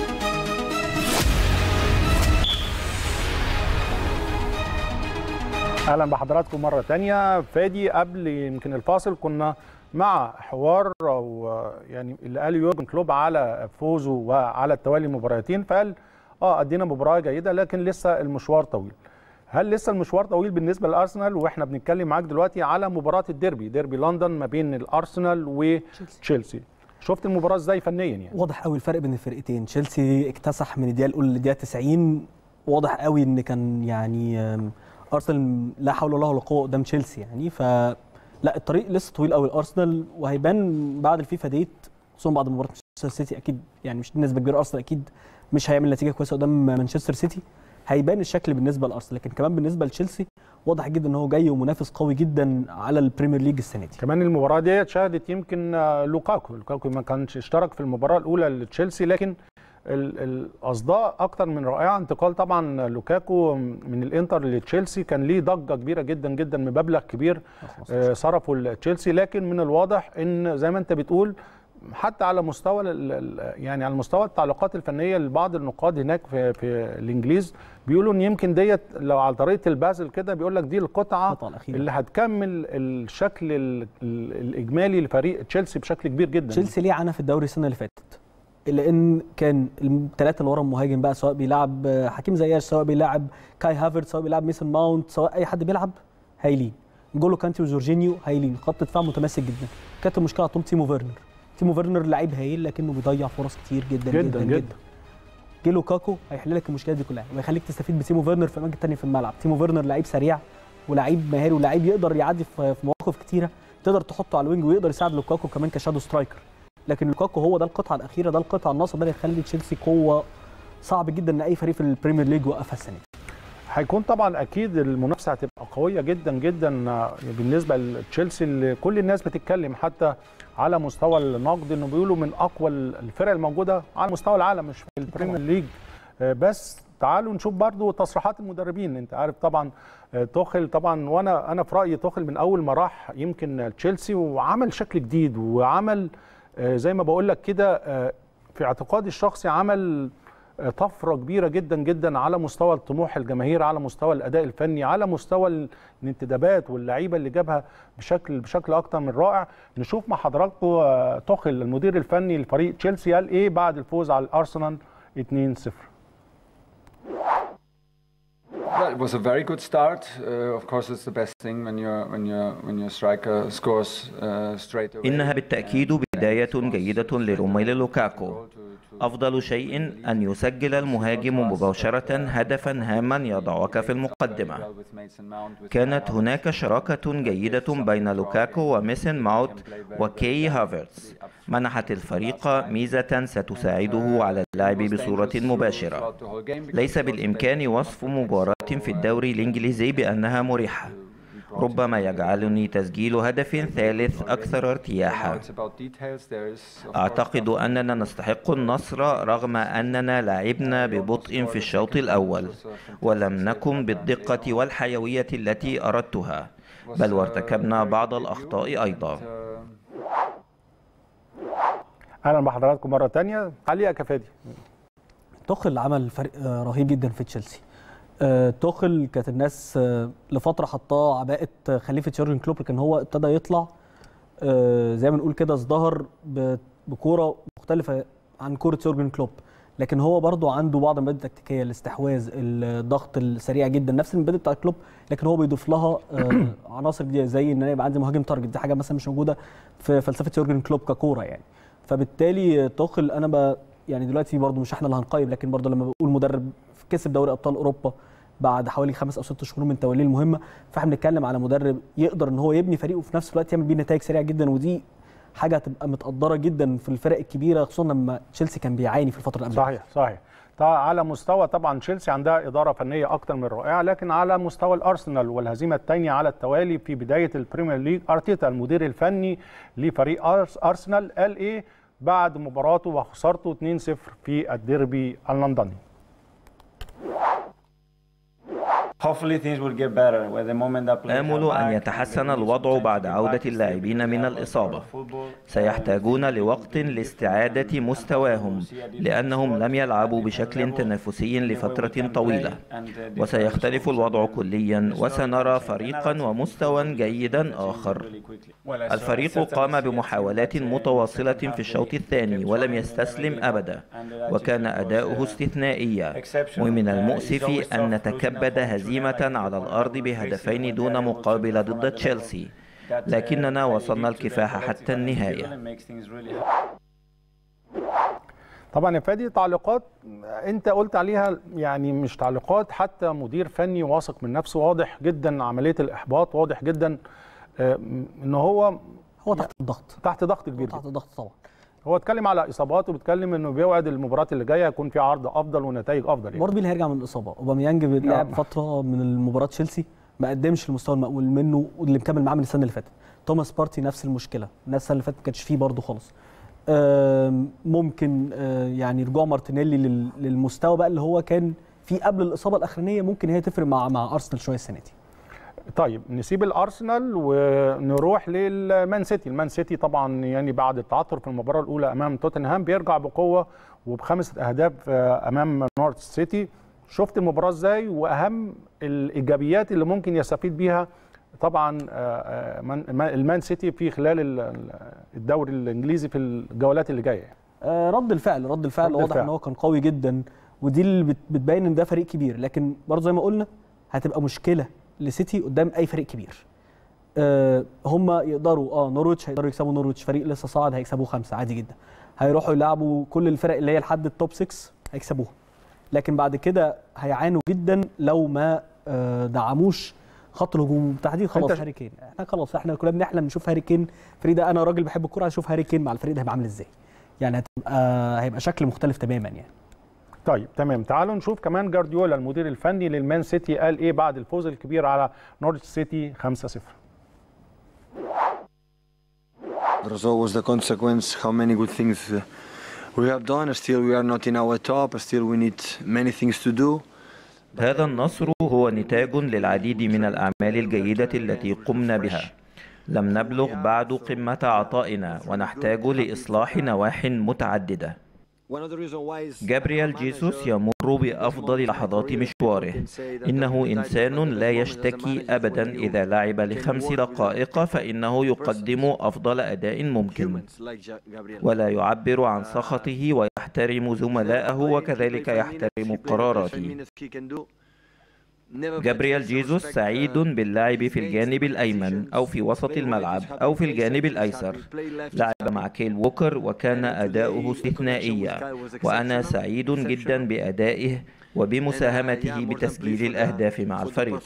اهلا بحضراتكم مره تانية فادي قبل يمكن الفاصل كنا مع حوار او يعني اللي قاله يورجن كلوب على فوزه وعلى التوالي مباراتين فقال اه ادينا مباراه جيده لكن لسه المشوار طويل هل لسه المشوار طويل بالنسبه للارسنال واحنا بنتكلم معاك دلوقتي على مباراه الديربي ديربي لندن ما بين الارسنال وتشيلسي شفت المباراه ازاي فنيا يعني واضح قوي الفرق بين الفرقتين تشيلسي اكتسح من الدقيقه الاولى للدقيقه 90 واضح قوي ان كان يعني آم، ارسنال لا حول ولا قوه قدام تشيلسي يعني ف لا الطريق لسه طويل قوي الارسنال وهيبان بعد الفيفا ديت خصوصا بعد مباراه مانشستر سيتي اكيد يعني مش نسبه كبيره ارسنال اكيد مش هيعمل نتيجه كويسه قدام مانشستر سيتي هيبان الشكل بالنسبه لارسنال لكن كمان بالنسبه لتشيلسي واضح جدا ان هو جاي ومنافس قوي جدا على البريمير ليج السنه دي كمان المباراه ديت شهدت يمكن آه، لوكاكو لوكاكو ما كانش اشترك في المباراه الاولى لتشيلسي لكن ال- الاصداء اكتر من رائعه انتقال طبعا لوكاكو من الانتر لتشيلسي كان ليه ضجه كبيره جدا جدا بمبلغ كبير آه، صرفه لتشيلسي لكن من الواضح ان زي ما انت بتقول حتى على مستوى يعني على مستوى التعليقات الفنيه لبعض النقاد هناك في في الانجليز بيقولوا ان يمكن ديت لو على طريقه البازل كده بيقول لك دي القطعه اللي هتكمل الشكل الاجمالي لفريق تشيلسي بشكل كبير جدا تشيلسي ليه عانى في الدوري السنه اللي فاتت لان كان الثلاثه اللي ورا المهاجم بقى سواء بيلعب حكيم زياش سواء بيلعب كاي هافرت سواء بيلعب ميسون ماونت سواء اي حد بيلعب هايلين جولو كانتي وجورجينيو هايلين خط دفاع متماسك جدا كانت المشكله على طول تيمو فيرنر تيمو فيرنر لعيب هايل لكنه بيضيع فرص كتير جدا جدا جدا, جدا. جدا. جي لوكاكو هيحل لك المشكلات دي كلها ويخليك تستفيد بتيمو فيرنر في اماكن ثانيه في الملعب تيمو فيرنر لعيب سريع ولعيب مهاري ولعيب يقدر يعدي في مواقف كتيره تقدر تحطه على الوينج ويقدر يساعد لوكاكو كمان كشادو سترايكر لكن لوكاكو هو ده القطعه الاخيره ده القطعه الناصر ده اللي يخلي تشيلسي قوه صعب جدا ان اي فريق في البريمير ليج يوقفها السنه دي هيكون طبعا اكيد المنافسه هتبقى قويه جدا جدا بالنسبه لتشيلسي اللي كل الناس بتتكلم حتى على مستوى النقد انه بيقولوا من اقوى الفرق الموجوده على مستوى العالم مش في البريمير ليج بس تعالوا نشوف برضو تصريحات المدربين انت عارف طبعا توخل طبعا وانا انا في رايي توخل من اول ما راح يمكن تشيلسي وعمل شكل جديد وعمل زي ما بقول لك كده في اعتقادي الشخصي عمل طفره كبيره جدا جدا على مستوى الطموح الجماهير على مستوى الاداء الفني على مستوى الانتدابات واللعيبه اللي جابها بشكل بشكل اكتر من رائع نشوف مع حضراتكم توخل المدير الفني لفريق تشيلسي قال ايه بعد الفوز على الارسنال 2-0 Well, it was a very good start. Uh, of course, it's the best thing when your when your when your striker scores uh, straight away. إنها بالتأكيد بداية جيدة لروميلو لوكاكو. أفضل شيء أن يسجل المهاجم مباشرة هدفا هاما يضعك في المقدمة كانت هناك شراكة جيدة بين لوكاكو وميسن ماوت وكي هافرتز منحت الفريق ميزة ستساعده على اللعب بصورة مباشرة ليس بالإمكان وصف مباراة في الدوري الإنجليزي بأنها مريحة ربما يجعلني تسجيل هدف ثالث أكثر ارتياحا أعتقد أننا نستحق النصر رغم أننا لعبنا ببطء في الشوط الأول ولم نكن بالدقة والحيوية التي أردتها بل وارتكبنا بعض الأخطاء أيضا أهلا بحضراتكم مرة تانية علي كفادي توخل عمل فرق رهيب جدا في تشيلسي آه، توخل كانت الناس آه، لفتره حطاه عباءه خليفه يورجن كلوب لكن هو ابتدى يطلع آه، زي ما نقول كده ازدهر بكوره مختلفه عن كوره يورجن كلوب لكن هو برضه عنده بعض المبادئ التكتيكيه الاستحواذ الضغط السريع جدا نفس المبادئ بتاع كلوب لكن هو بيضيف لها عناصر جديده زي ان انا يبقى عندي مهاجم تارجت دي حاجه مثلا مش موجوده في فلسفه يورجن كلوب ككوره يعني فبالتالي توخل انا ب يعني دلوقتي برضه مش احنا اللي هنقيم لكن برضه لما بقول مدرب كسب دوري ابطال اوروبا بعد حوالي خمس او ست شهور من توليه المهمه فاحنا بنتكلم على مدرب يقدر ان هو يبني فريقه وفي نفس الوقت يعمل بيه نتائج سريعه جدا ودي حاجه هتبقى متقدره جدا في الفرق الكبيره خصوصا لما تشيلسي كان بيعاني في الفتره اللي قبل صحيح صحيح على مستوى طبعا تشيلسي عندها اداره فنيه اكثر من رائعه لكن على مستوى الارسنال والهزيمه الثانيه على التوالي في بدايه البريمير ليج ارتيتا المدير الفني لفريق ارسنال قال ايه بعد مباراته وخسارته 2-0 في الديربي اللندني آمل أن يتحسن الوضع بعد عودة اللاعبين من الإصابة سيحتاجون لوقت لاستعادة مستواهم لأنهم لم يلعبوا بشكل تنافسي لفترة طويلة وسيختلف الوضع كليا وسنرى فريقا ومستوى جيدا آخر الفريق قام بمحاولات متواصلة في الشوط الثاني ولم يستسلم أبدا وكان أداؤه استثنائيا ومن المؤسف أن نتكبد هزيمة على الأرض بهدفين دون مقابل ضد تشيلسي لكننا وصلنا الكفاح حتى النهاية طبعا يا فادي تعليقات انت قلت عليها يعني مش تعليقات حتى مدير فني واثق من نفسه واضح جدا عمليه الاحباط واضح جدا ان هو هو تحت الضغط تحت ضغط كبير تحت الضغط طبعا هو اتكلم على اصابات وبيتكلم انه بيوعد المباراه اللي جايه يكون في عرض افضل ونتائج افضل يعني برضه هيرجع من الاصابه اوباميانج لعب فتره من المباراه تشيلسي ما قدمش المستوى المأمول منه واللي مكمل معاه من السنه اللي فاتت توماس بارتي نفس المشكله الناس السنه اللي فاتت ما كانش فيه برضه خالص ممكن يعني رجوع مارتينيلي للمستوى بقى اللي هو كان فيه قبل الاصابه الاخرانيه ممكن هي تفرق مع مع ارسنال شويه السنه دي طيب نسيب الارسنال ونروح للمان سيتي المان سيتي طبعا يعني بعد التعثر في المباراه الاولى امام توتنهام بيرجع بقوه وبخمسه اهداف امام نورث سيتي شفت المباراه ازاي واهم الايجابيات اللي ممكن يستفيد بيها طبعا المان سيتي في خلال الدوري الانجليزي في الجولات اللي جايه رد الفعل رد الفعل رد واضح ان هو كان قوي جدا ودي اللي بتبين ان ده فريق كبير لكن برضه زي ما قلنا هتبقى مشكله لسيتي قدام اي فريق كبير أه هم يقدروا اه نورويتش هيقدروا يكسبوا نورويتش فريق لسه صاعد هيكسبوه خمسه عادي جدا هيروحوا يلعبوا كل الفرق اللي هي لحد التوب 6 هيكسبوها لكن بعد كده هيعانوا جدا لو ما آه دعموش خط الهجوم بالتحديد خلاص هاري كين احنا خلاص احنا كلنا بنحلم نشوف هاري كين الفريق ده انا راجل بحب الكوره عايز اشوف هاري كين مع الفريق ده هيبقى عامل ازاي يعني هتبقى هيبقى شكل مختلف تماما يعني طيب تمام تعالوا نشوف كمان جارديولا المدير الفني للمان سيتي قال ايه بعد الفوز الكبير على نورث سيتي 5-0 The result was the consequence how many good things we have done still we are not in our top still we need many things to do هذا النصر هو نتاج للعديد من الأعمال الجيدة التي قمنا بها لم نبلغ بعد قمة عطائنا ونحتاج لإصلاح نواح متعددة جابرييل جيسوس يمر بأفضل لحظات مشواره إنه إنسان لا يشتكي أبدا إذا لعب لخمس دقائق فإنه يقدم أفضل أداء ممكن ولا يعبر عن سخطه ويحترم زملائه وكذلك يحترم قراراته جابرييل جيزوس سعيد باللعب في الجانب الأيمن أو في وسط الملعب أو في الجانب الأيسر لعب مع كيل ووكر وكان أداؤه استثنائيا وأنا سعيد جدا بأدائه وبمساهمته بتسجيل الأهداف مع الفريق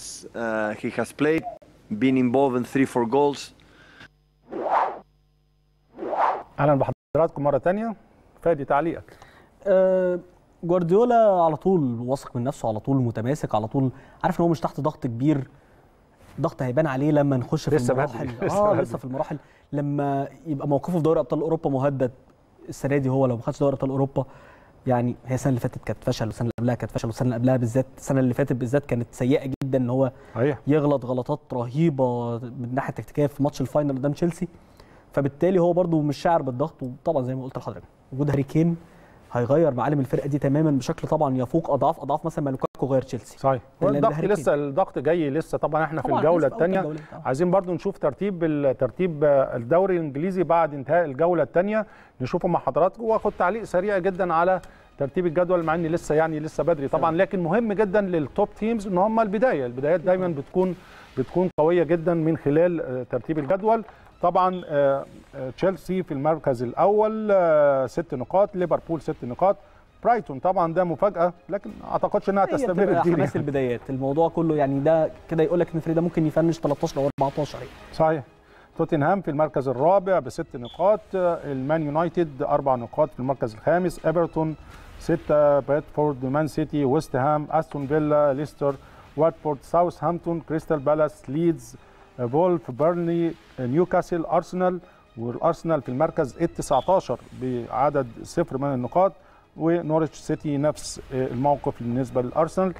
أهلا بحضراتكم مرة تانية فادي تعليقك أه جوارديولا على طول واثق من نفسه على طول متماسك على طول عارف ان هو مش تحت ضغط كبير ضغط هيبان عليه لما نخش في لسه المراحل بدري. لسه اه بدري. لسه في المراحل لما يبقى موقفه في دوري ابطال اوروبا مهدد السنه دي هو لو ما خدش دوري ابطال اوروبا يعني هي السنه اللي فاتت كانت فشل والسنه اللي قبلها كانت فشل والسنه اللي قبلها بالذات السنه اللي فاتت بالذات كانت سيئه جدا ان هو صحيح يغلط غلطات رهيبه من الناحيه التكتيكيه في ماتش الفاينل قدام تشيلسي فبالتالي هو برده مش شاعر بالضغط وطبعا زي ما قلت لحضرتك وجود هاري كين هيغير معالم الفرقه دي تماما بشكل طبعا يفوق اضعاف اضعاف مثلا ما لوكاكو غير تشيلسي صحيح لأن والضغط ده هاري كين. لسه الضغط جاي لسه طبعا احنا في طبعاً الجوله لسه في أول الثانيه الجولات، آه. عايزين برضو نشوف ترتيب ال- ترتيب آه، الدوري الانجليزي بعد انتهاء الجوله الثانيه نشوفه مع حضراتكم واخد تعليق سريع جدا على ترتيب الجدول مع ان لسه يعني لسه بدري طبعا لكن مهم جدا للتوب تيمز ان هم البدايه البدايات دايما بتكون بتكون قويه جدا من خلال آه، ترتيب الجدول طبعا آه، آه، تشيلسي في المركز الاول آه، ست نقاط ليفربول ست نقاط برايتون طبعا ده مفاجاه لكن اعتقدش انها هي تستمر بتبقى كتير حماس يعني. البدايات الموضوع كله يعني ده كده يقول لك ان الفريق ده ممكن يفنش 13 او 14 يعني. صحيح توتنهام في المركز الرابع بست نقاط المان يونايتد اربع نقاط في المركز الخامس ايفرتون ستة بيتفورد مان سيتي ويست هام استون فيلا ليستر واتفورد ساوثهامبتون كريستال بالاس ليدز فولف بيرنلي نيوكاسل ارسنال والارسنال في المركز ال 19 بعدد صفر من النقاط ونورتش سيتي نفس الموقف بالنسبه للارسنال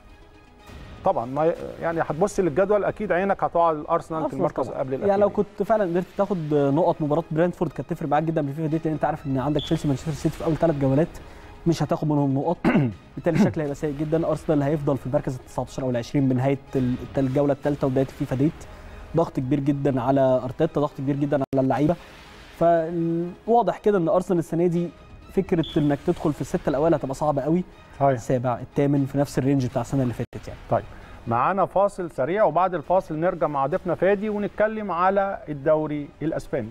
طبعا ما يعني هتبص للجدول اكيد عينك هتقع على الارسنال في أرسنال المركز طبعاً. قبل الاخير يعني لو كنت فعلا قدرت تاخد نقط مباراه برينتفورد كانت تفرق معاك جدا بالفيفا ديت لان انت عارف ان عندك تشيلسي مانشستر سيتي في اول ثلاث جولات مش هتاخد منهم نقط بالتالي الشكل هيبقى سيء جدا ارسنال هيفضل في المركز ال 19 او ال 20 بنهايه ال- الجوله الثالثه وبدايه الفيفا ديت ضغط كبير جدا على ارتيتا ضغط كبير جدا على اللعيبه فواضح كده ان ارسنال السنه دي فكره انك تدخل في السته الاوائل هتبقى صعبه قوي صحيح السابع الثامن في نفس الرينج بتاع السنه اللي فاتت يعني طيب معانا فاصل سريع وبعد الفاصل نرجع مع ضيفنا فادي ونتكلم على الدوري الاسباني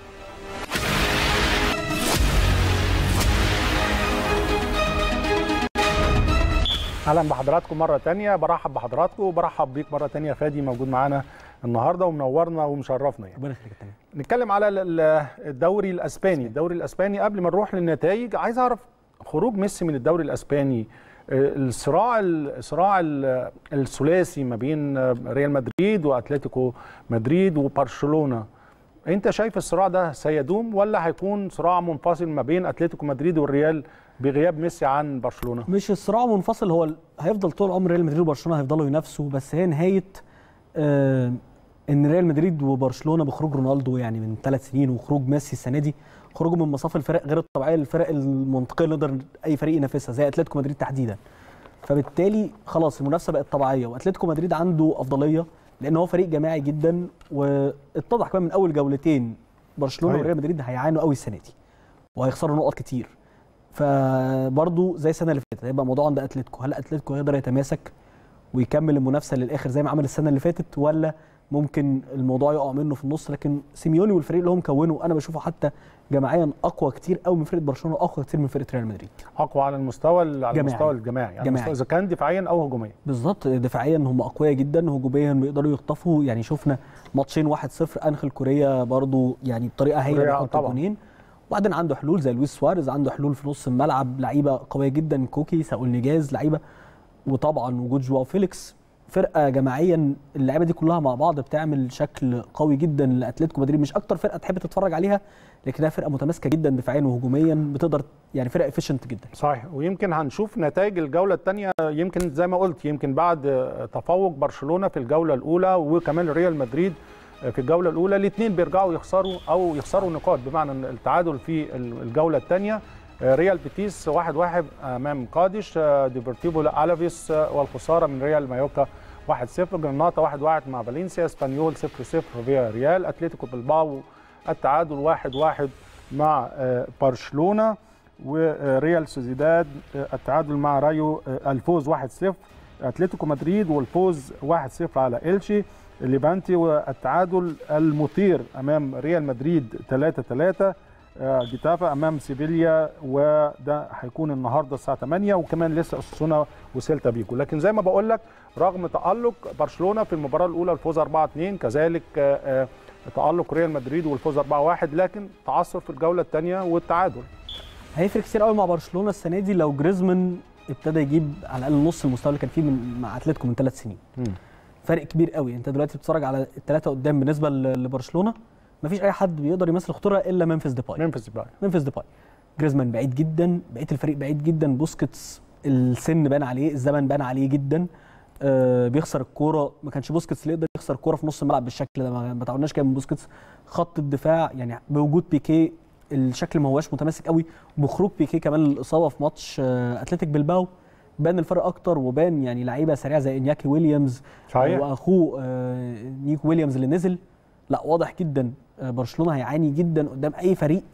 اهلا بحضراتكم مره تانية برحب بحضراتكم وبرحب بيك مره تانية فادي موجود معانا النهارده ومنورنا ومشرفنا يعني ربنا يخليك يا تامر. نتكلم على ال- ال- الدوري الاسباني الدوري الاسباني قبل ما نروح للنتائج عايز اعرف خروج ميسي من الدوري الاسباني آه، الصراع الصراع ال- الثلاثي ما بين آه، ريال مدريد واتلتيكو مدريد وبرشلونه انت شايف الصراع ده سيدوم ولا هيكون صراع منفصل ما بين اتلتيكو مدريد والريال بغياب ميسي عن برشلونه مش الصراع منفصل هو ال- هيفضل طول عمر ريال مدريد وبرشلونه هيفضلوا ينافسوا بس هي نهايه آه ان ريال مدريد وبرشلونه بخروج رونالدو يعني من ثلاث سنين وخروج ميسي السنه دي خروجه من مصاف الفرق غير الطبيعيه الفرق المنطقيه اللي نقدر اي فريق ينافسها زي اتلتيكو مدريد تحديدا فبالتالي خلاص المنافسه بقت طبيعيه واتلتيكو مدريد عنده افضليه لان هو فريق جماعي جدا واتضح كمان من اول جولتين برشلونه صحيح. وريال مدريد هيعانوا قوي السنه دي وهيخسروا نقط كتير فبرضه زي السنه اللي فاتت هيبقى الموضوع عند اتلتيكو هل اتلتيكو هيقدر يتماسك ويكمل المنافسه للاخر زي ما عمل السنه اللي فاتت ولا ممكن الموضوع يقع منه في النص لكن سيميوني والفريق اللي هو مكونه انا بشوفه حتى جماعيا اقوى كتير قوي من فرقه برشلونه واقوى كتير من فرقه ريال مدريد اقوى على المستوى على جماعي. المستوى الجماعي يعني جماعي. المستوى- اذا كان دفاعيا او هجوميا بالظبط دفاعيا هم اقوياء جدا هجوميا بيقدروا يخطفوا يعني شفنا ماتشين 1-0 انخل كوريا برضو يعني بطريقه هايله كوريا بيحط طبعاً. جونين وبعدين عنده حلول زي لويس سواريز عنده حلول في نص الملعب لعيبه قويه جدا كوكي ساول نيجاز لعيبه وطبعا وجود جواو فيليكس فرقه جماعيا اللعيبه دي كلها مع بعض بتعمل شكل قوي جدا لاتلتيكو مدريد مش اكتر فرقه تحب تتفرج عليها لكنها فرقه متماسكه جدا دفاعيا وهجوميا بتقدر يعني فرقه افيشنت جدا صحيح ويمكن هنشوف نتائج الجوله الثانيه يمكن زي ما قلت يمكن بعد تفوق برشلونه في الجوله الاولى وكمان ريال مدريد في الجوله الاولى الاثنين بيرجعوا يخسروا او يخسروا نقاط بمعنى إن التعادل في الجوله الثانيه ريال بيتيس 1-1 امام قادش ديبورتيفو الافيس والخساره من ريال مايوكا 1-0 جرناطه 1-1 مع فالنسيا اسبانيول 0-0 فيا ريال اتلتيكو بالباو التعادل 1-1 مع آه، برشلونه وريال سوزيداد آه، التعادل مع رايو آه، الفوز 1-0 اتلتيكو مدريد والفوز 1-0 على إلشي ليفانتي والتعادل المثير امام ريال مدريد 3-3 آه، جيتافا امام سيفيليا وده هيكون النهارده الساعه 8 وكمان لسه اساسونا وسيلتا بيجو لكن زي ما بقول لك رغم تالق برشلونه في المباراه الاولى الفوز 4-2 كذلك آه، آه، تالق ريال مدريد والفوز 4-1 لكن تعثر في الجوله الثانيه والتعادل هيفرق كتير قوي مع برشلونه السنه دي لو جريزمان ابتدى يجيب على الاقل نص المستوى اللي كان فيه من مع اتلتيكو من ثلاث سنين فرق كبير قوي انت دلوقتي بتتفرج على الثلاثه قدام بالنسبه ل- لبرشلونه مفيش اي حد بيقدر يمثل خطوره الا ممفيس ديباي ممفيس ديباي ممفيس ديباي جريزمان بعيد جدا بقيه الفريق بعيد جدا بوسكيتس السن بان عليه الزمن بان عليه جدا آه بيخسر الكوره ما كانش بوسكيتس اللي يقدر يخسر الكوره في نص الملعب بالشكل ده ما ما تعودناش كده من بوسكيتس خط الدفاع يعني بوجود بيكي الشكل ما هواش متماسك قوي بخروج بيكي كمان الاصابه في ماتش آه اتلتيك بلباو بان الفرق اكتر وبان يعني لعيبه سريعه زي انياكي ويليامز صحيح. واخوه آه نيك ويليامز اللي نزل لا واضح جدا آه، برشلونه هيعاني جدا قدام اي فريق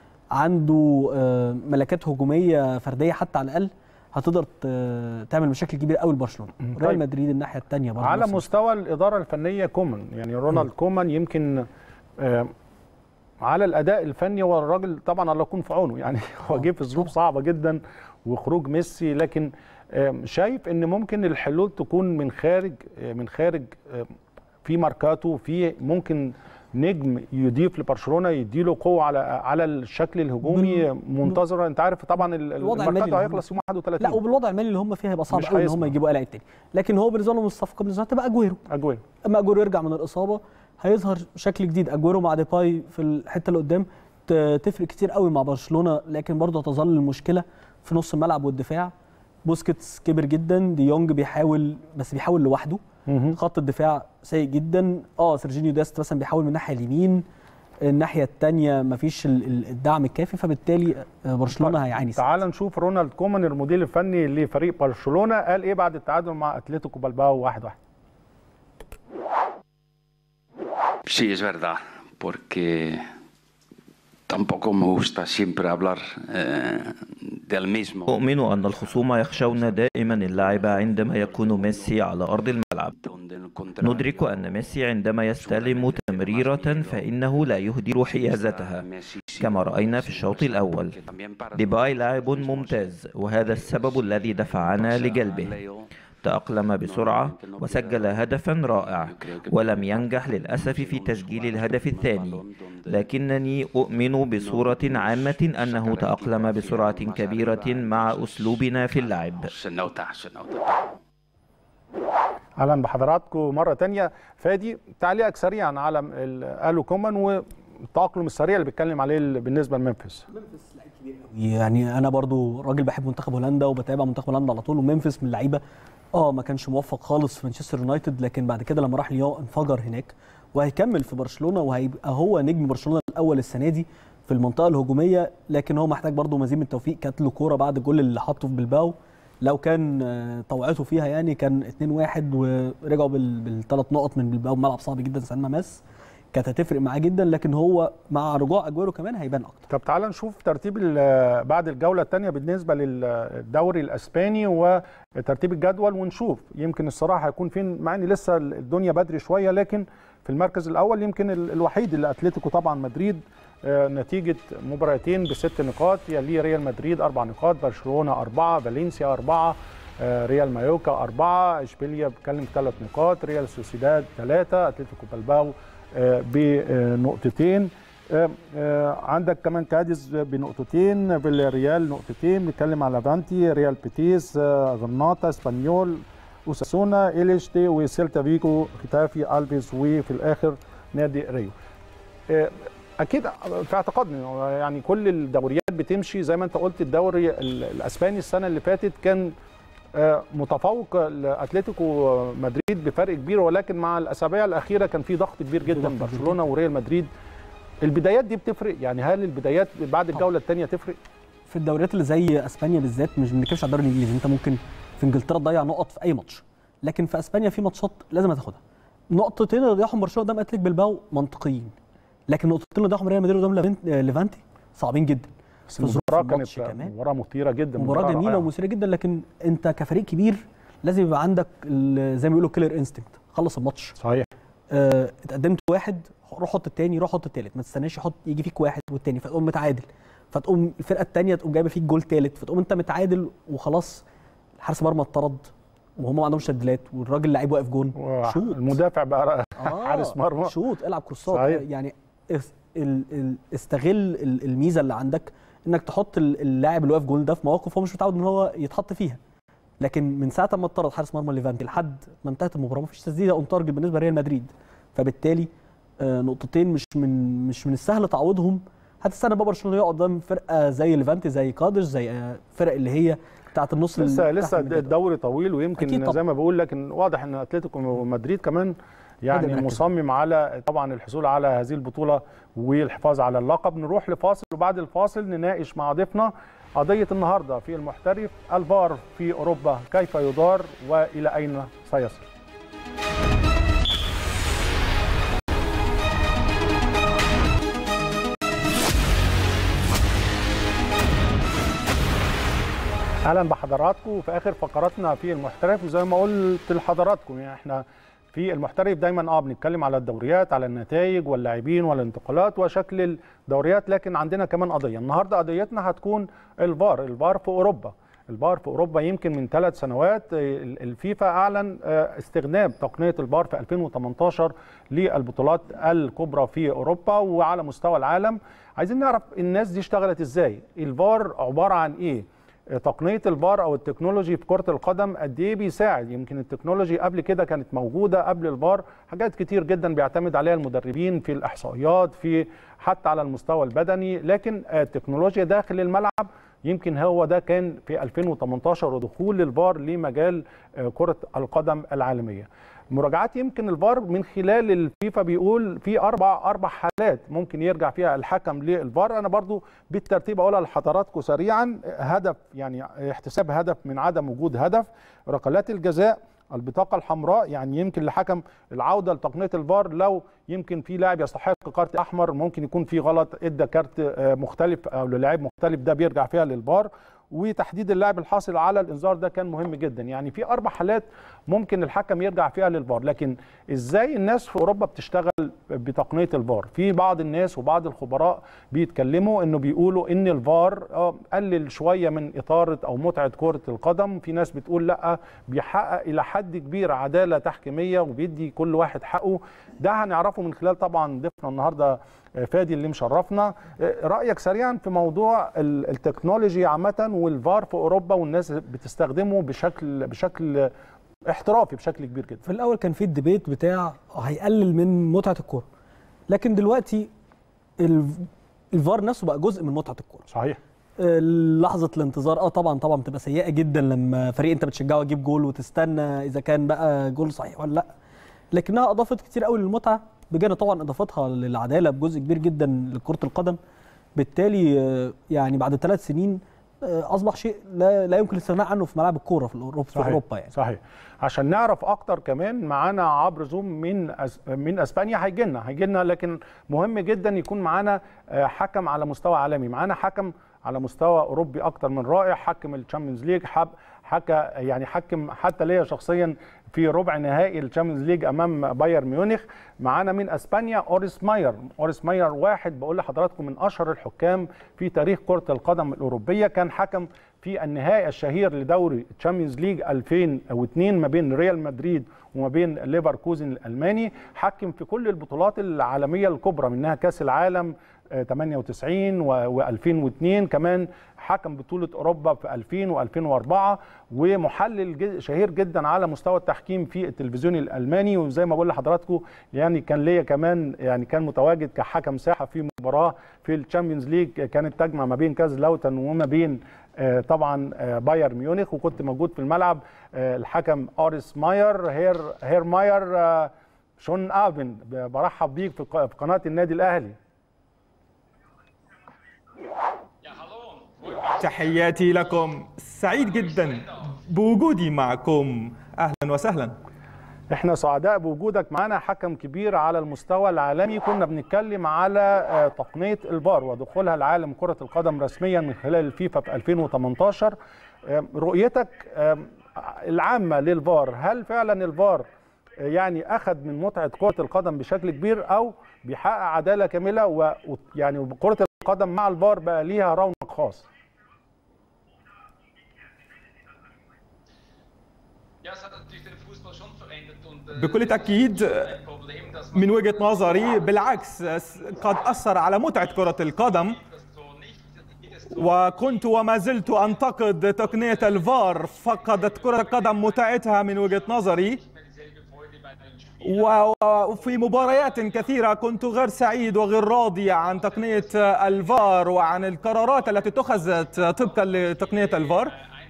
عنده آه، ملكات هجوميه فرديه حتى على الاقل هتقدر ت- تعمل مشاكل كبيره قوي لبرشلونه طيب. ريال مدريد الناحيه الثانيه برضه على نفس مستوى الاداره الفنيه كومان يعني رونالد كومان يمكن آه، على الاداء الفني هو الراجل طبعا الله يكون في عونه يعني هو جه في ظروف صعبه جدا وخروج ميسي لكن آه، شايف ان ممكن الحلول تكون من خارج آه، من خارج آه، في ماركاتو في ممكن نجم يضيف لبرشلونه يديله قوه على على الشكل الهجومي منتظره انت عارف طبعا ال- الوضع المالي الماركاتو اللي هم هيخلص يوم 31 لا وبالوضع المالي اللي هم فيه هيبقى صعب مش قوي ان هيسمع. هم يجيبوا لاعب تاني لكن هو بالنسبه لهم الصفقه بالنسبه لهم تبقى اجويرو اجوين اما اجويرو يرجع من الاصابه هيظهر شكل جديد اجويرو مع ديباي في الحته اللي قدام ت- تفرق كتير قوي مع برشلونه لكن برضه هتظل المشكله في نص الملعب والدفاع بوسكيتس كبر جدا دي يونج بيحاول بس بيحاول لوحده خط الدفاع سيء جدا اه سيرجينيو داست مثلا بيحاول من الناحيه اليمين الناحيه الثانيه مفيش ال- ال- الدعم الكافي فبالتالي آه، برشلونه هيعاني ساعتها. تعال نشوف رونالد كومان المدير الفني لفريق برشلونه قال ايه بعد التعادل مع اتلتيكو بلباو 1-1 Sí, es verdad, porque tampoco me gusta siempre hablar eh, del mismo. أؤمن أن الخصوم يخشون دائما اللعب عندما يكون ميسي على أرض الملعب donde el contrario ندرك أن ميسي عندما يستلم تمريرة فإنه لا يهدر حيازتها Messi sí, كما رأينا في الشوط الأول que también para ديباي لاعب ممتاز وهذا السبب الذي دفعنا لجلبه Leo تأقلم بسرعة وسجل هدفا رائع ولم ينجح للأسف في تسجيل الهدف الثاني لكنني أؤمن بصورة عامة أنه تأقلم بسرعة كبيرة مع أسلوبنا في اللعب se nota, se nota. اهلا بحضراتكم مره تانية فادي تعليقك سريعا على ال- قاله كومان والتاقلم السريع اللي بيتكلم عليه ال- بالنسبه لممفيس يعني انا برضو راجل بحب منتخب هولندا وبتابع منتخب هولندا على طول وممفيس من اللعيبه اه ما كانش موفق خالص في مانشستر يونايتد لكن بعد كده لما راح ليون انفجر هناك وهيكمل في برشلونه وهيبقى هو نجم برشلونه الاول السنه دي في المنطقه الهجوميه لكن هو محتاج برضه مزيد من التوفيق كانت له كوره بعد الجول اللي حطه في بلباو لو كان آه، طوعته فيها يعني كان 2-1 ورجعوا بالثلاث نقط من بلباو ملعب صعب جدا سان ماماس كانت هتفرق معاه جدا لكن هو مع رجوع اجويرو كمان هيبان اكتر طب تعال نشوف ترتيب ال- بعد الجوله الثانيه بالنسبه للدوري الاسباني وترتيب الجدول ونشوف يمكن الصراحه هيكون فين مع ان لسه الدنيا بدري شويه لكن في المركز الاول يمكن ال- الوحيد اللي اتلتيكو طبعا مدريد آه، نتيجه مباراتين بست نقاط يليه ريال مدريد اربع نقاط برشلونه اربعه فالنسيا اربعه آه، ريال مايوكا أربعة إشبيليا بتكلم ثلاث نقاط ريال سوسيداد ثلاثة أتلتيكو بلباو آه، بنقطتين آه، آه، عندك كمان كاديز بنقطتين فيلاريال نقطتين بنتكلم على فانتي ريال بيتيس آه، غرناطة اسبانيول اوساسونا إيليشتي وسيلتا فيجو ختافي الفيس وفي الاخر نادي ريو آه، اكيد في اعتقادنا يعني كل الدوريات بتمشي زي ما انت قلت الدوري ال- الاسباني السنه اللي فاتت كان آه، متفوق لاتلتيكو مدريد بفرق كبير ولكن مع الاسابيع الاخيره كان في ضغط كبير جدا ضغط كبير برشلونه وريال مدريد البدايات دي بتفرق يعني هل البدايات بعد الجوله الثانيه تفرق في الدوريات اللي زي اسبانيا بالذات مش بنتكلمش على الدوري الانجليزي انت ممكن في انجلترا تضيع نقط في اي ماتش لكن في اسبانيا في ماتشات لازم تاخدها نقطتين اللي ضيعهم برشلونه قدام اتلتيك بلباو منطقيين لكن نقطتين اللي ضيعهم ريال مدريد قدام ليفنت- آه، ليفانتي صعبين جدا بس في ظروف المباراه الماتش كانت كمان. مباراه مثيره جدا مباراه جميله رائعة. ومثيره جدا لكن انت كفريق كبير لازم يبقى عندك ال- زي ما بيقولوا كيلر انستنكت خلص الماتش صحيح آه، اتقدمت واحد روح حط التاني روح حط التالت ما تستناش يحط يجي فيك واحد والتاني فتقوم متعادل فتقوم الفرقه التانيه تقوم جايبه فيك جول تالت فتقوم انت متعادل وخلاص حارس مرمى اتطرد وهم ما عندهمش تبديلات والراجل لعيب واقف جون شوط المدافع بقى آه، حارس مرمى شوط العب كورسات صحيح. يعني اس- ال- ال- استغل ال- الميزه اللي عندك انك تحط ال- اللاعب اللي واقف جول ده في مواقف هو مش متعود ان هو يتحط فيها لكن من ساعه ما اتطرد حارس مرمى ليفانتي لحد ما انتهت المباراه مفيش تسديده اون تارجت بالنسبه لريال مدريد فبالتالي آه، نقطتين مش من مش من السهل تعويضهم هتستنى بقى برشلونه يقعد قدام فرقه زي ليفانتي زي قادش زي آه، فرق اللي هي بتاعه النص لسه اللي لسه تحت من الجدول. الدوري طويل ويمكن أكيد طبعاً. زي ما بقول لكن واضح ان اتلتيكو مدريد كمان يعني مركز. مصمم على طبعا الحصول على هذه البطوله والحفاظ على اللقب نروح لفاصل وبعد الفاصل نناقش مع ضيفنا قضيه النهارده في المحترف الفار في اوروبا كيف يدار والى اين سيصل اهلا بحضراتكم في اخر فقراتنا في المحترف وزي ما قلت لحضراتكم يعني احنا في المحترف دايما اه بنتكلم على الدوريات على النتائج واللاعبين والانتقالات وشكل الدوريات لكن عندنا كمان قضيه النهارده قضيتنا هتكون الفار الفار في اوروبا الفار في اوروبا يمكن من ثلاث سنوات آه، الفيفا اعلن آه، استخدام تقنيه الفار في 2018 للبطولات الكبرى في اوروبا وعلى مستوى العالم عايزين نعرف الناس دي اشتغلت ازاي الفار عباره عن ايه تقنيه الفار او التكنولوجي في كره القدم قد ايه بيساعد يمكن التكنولوجي قبل كده كانت موجوده قبل الفار حاجات كتير جدا بيعتمد عليها المدربين في الاحصائيات في حتى على المستوى البدني لكن التكنولوجيا داخل الملعب يمكن هو ده كان في 2018 ودخول الفار لمجال آه، كره القدم العالميه مراجعات يمكن الفار من خلال الفيفا بيقول في اربع اربع حالات ممكن يرجع فيها الحكم للفار انا برضو بالترتيب اقولها لحضراتكم سريعا هدف يعني احتساب هدف من عدم وجود هدف ركلات الجزاء البطاقة الحمراء يعني يمكن لحكم العودة لتقنية الفار لو يمكن في لاعب يستحق كارت أحمر ممكن يكون في غلط ادى كارت آه، مختلف أو للاعب مختلف ده بيرجع فيها للفار وتحديد اللاعب الحاصل على الانذار ده كان مهم جدا يعني في اربع حالات ممكن الحكم يرجع فيها للفار لكن ازاي الناس في اوروبا بتشتغل بتقنيه الفار في بعض الناس وبعض الخبراء بيتكلموا انه بيقولوا ان الفار آه، قلل شويه من اثاره او متعه كره القدم في ناس بتقول لا بيحقق الى حد كبير عداله تحكيميه وبيدي كل واحد حقه ده هنعرفه من خلال طبعا ضيفنا النهارده آه، فادي اللي مشرفنا آه، رايك سريعا في موضوع ال- التكنولوجي عامه والفار في اوروبا والناس بتستخدمه بشكل بشكل احترافي بشكل كبير جدا في الاول كان في الديبيت بتاع هيقلل من متعه الكوره لكن دلوقتي ال- الفار نفسه بقى جزء من متعه الكوره صحيح آه، لحظه الانتظار اه طبعا طبعا بتبقى سيئه جدا لما فريق انت بتشجعه يجيب جول وتستنى اذا كان بقى جول صحيح ولا لا لكنها اضافت كتير قوي للمتعه بجانب طبعا اضافتها للعداله بجزء كبير جدا لكره القدم بالتالي آه، يعني بعد ثلاث سنين آه، اصبح شيء لا, لا يمكن الاستغناء عنه في ملاعب الكوره في اوروبا في اوروبا يعني صحيح عشان نعرف اكتر كمان معانا عبر زوم من أس... من اسبانيا هيجي لنا هيجي لنا لكن مهم جدا يكون معانا آه، حكم على مستوى عالمي معانا حكم على مستوى اوروبي اكتر من رائع حكم الشامبيونز ليج حب حكى يعني حكم حتى ليا شخصيا في ربع نهائي الشامبيونز ليج امام بايرن ميونخ معانا من اسبانيا اوريس ماير اوريس ماير واحد بقول لحضراتكم من اشهر الحكام في تاريخ كره القدم الاوروبيه كان حكم في النهائي الشهير لدوري الشامبيونز ليج 2002 ما بين ريال مدريد وما بين ليفركوزن الالماني حكم في كل البطولات العالميه الكبرى منها كاس العالم آه، 98 و2002 كمان حكم بطولة أوروبا في 2000 و2004 ومحلل جد- شهير جدا على مستوى التحكيم في التلفزيون الألماني وزي ما بقول لحضراتكم يعني كان ليا كمان يعني كان متواجد كحكم ساحة في مباراة في الشامبيونز ليج كانت تجمع ما بين كاز لاوتن وما بين آه، طبعا آه، بايرن ميونخ وكنت موجود في الملعب آه، الحكم أوريس ماير هير هير ماير آه، شون ابن برحب بيك في ق- في قناة النادي الأهلي تحياتي لكم سعيد جدا بوجودي معكم اهلا وسهلا احنا سعداء بوجودك معانا حكم كبير على المستوى العالمي كنا بنتكلم على آه، تقنيه الفار ودخولها العالم كره القدم رسميا من خلال الفيفا في 2018 آه، رؤيتك آه، العامه للفار هل فعلا الفار آه، يعني اخذ من متعه كره القدم بشكل كبير او بيحقق عداله كامله ويعني كره القدم مع الفار بقى ليها رونق خاص بكل تأكيد من وجهة نظري بالعكس قد أثر على متعة كرة القدم وكنت وما زلت أنتقد تقنية الفار فقدت كرة القدم متعتها من وجهة نظري و- وفي مباريات كثيرة كنت غير سعيد وغير راضي عن تقنية الفار وعن القرارات التي اتخذت طبقا لتقنية الفار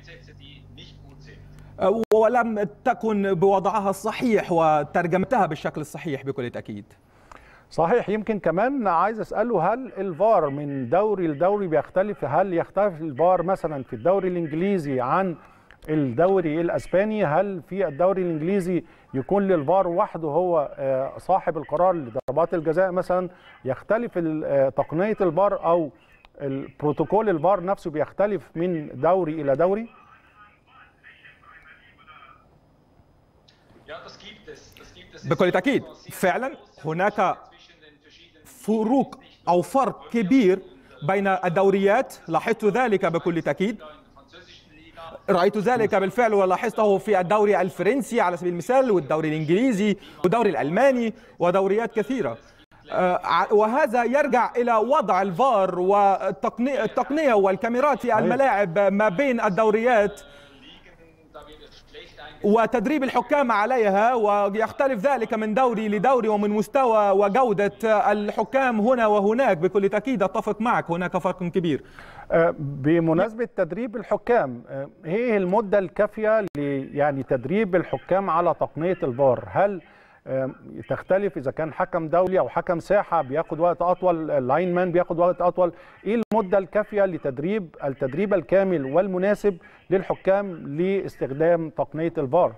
ولم تكن بوضعها الصحيح وترجمتها بالشكل الصحيح بكل تأكيد صحيح يمكن كمان عايز اساله هل الفار من دوري لدوري بيختلف هل يختلف الفار مثلا في الدوري الانجليزي عن الدوري الاسباني هل في الدوري الانجليزي يكون للفار وحده هو آه، صاحب القرار لضربات الجزاء مثلا يختلف ال- آه، تقنيه الفار او البروتوكول الفار نفسه بيختلف من دوري الى دوري بكل تأكيد فعلا هناك فروق أو فرق كبير بين الدوريات لاحظت ذلك بكل تأكيد رأيت ذلك بالفعل ولاحظته في الدوري الفرنسي على سبيل المثال والدوري الإنجليزي والدوري الألماني ودوريات كثيرة آه، ع- وهذا يرجع إلى وضع الفار والتقنية التقنية والكاميرات في الملاعب ما بين الدوريات وتدريب الحكام عليها ويختلف ذلك من دوري لدوري ومن مستوى وجودة الحكام هنا وهناك بكل تأكيد أتفق معك هناك فرق كبير آه، بمناسبة تدريب الحكام آه، ايه المدة الكافية ل يعني تدريب الحكام على تقنية الفار هل آه، تختلف اذا كان حكم دولي او حكم ساحة بياخد وقت اطول اللاين مان بياخد وقت اطول ايه المدة الكافية لتدريب التدريب الكامل والمناسب للحكام لاستخدام تقنية الفار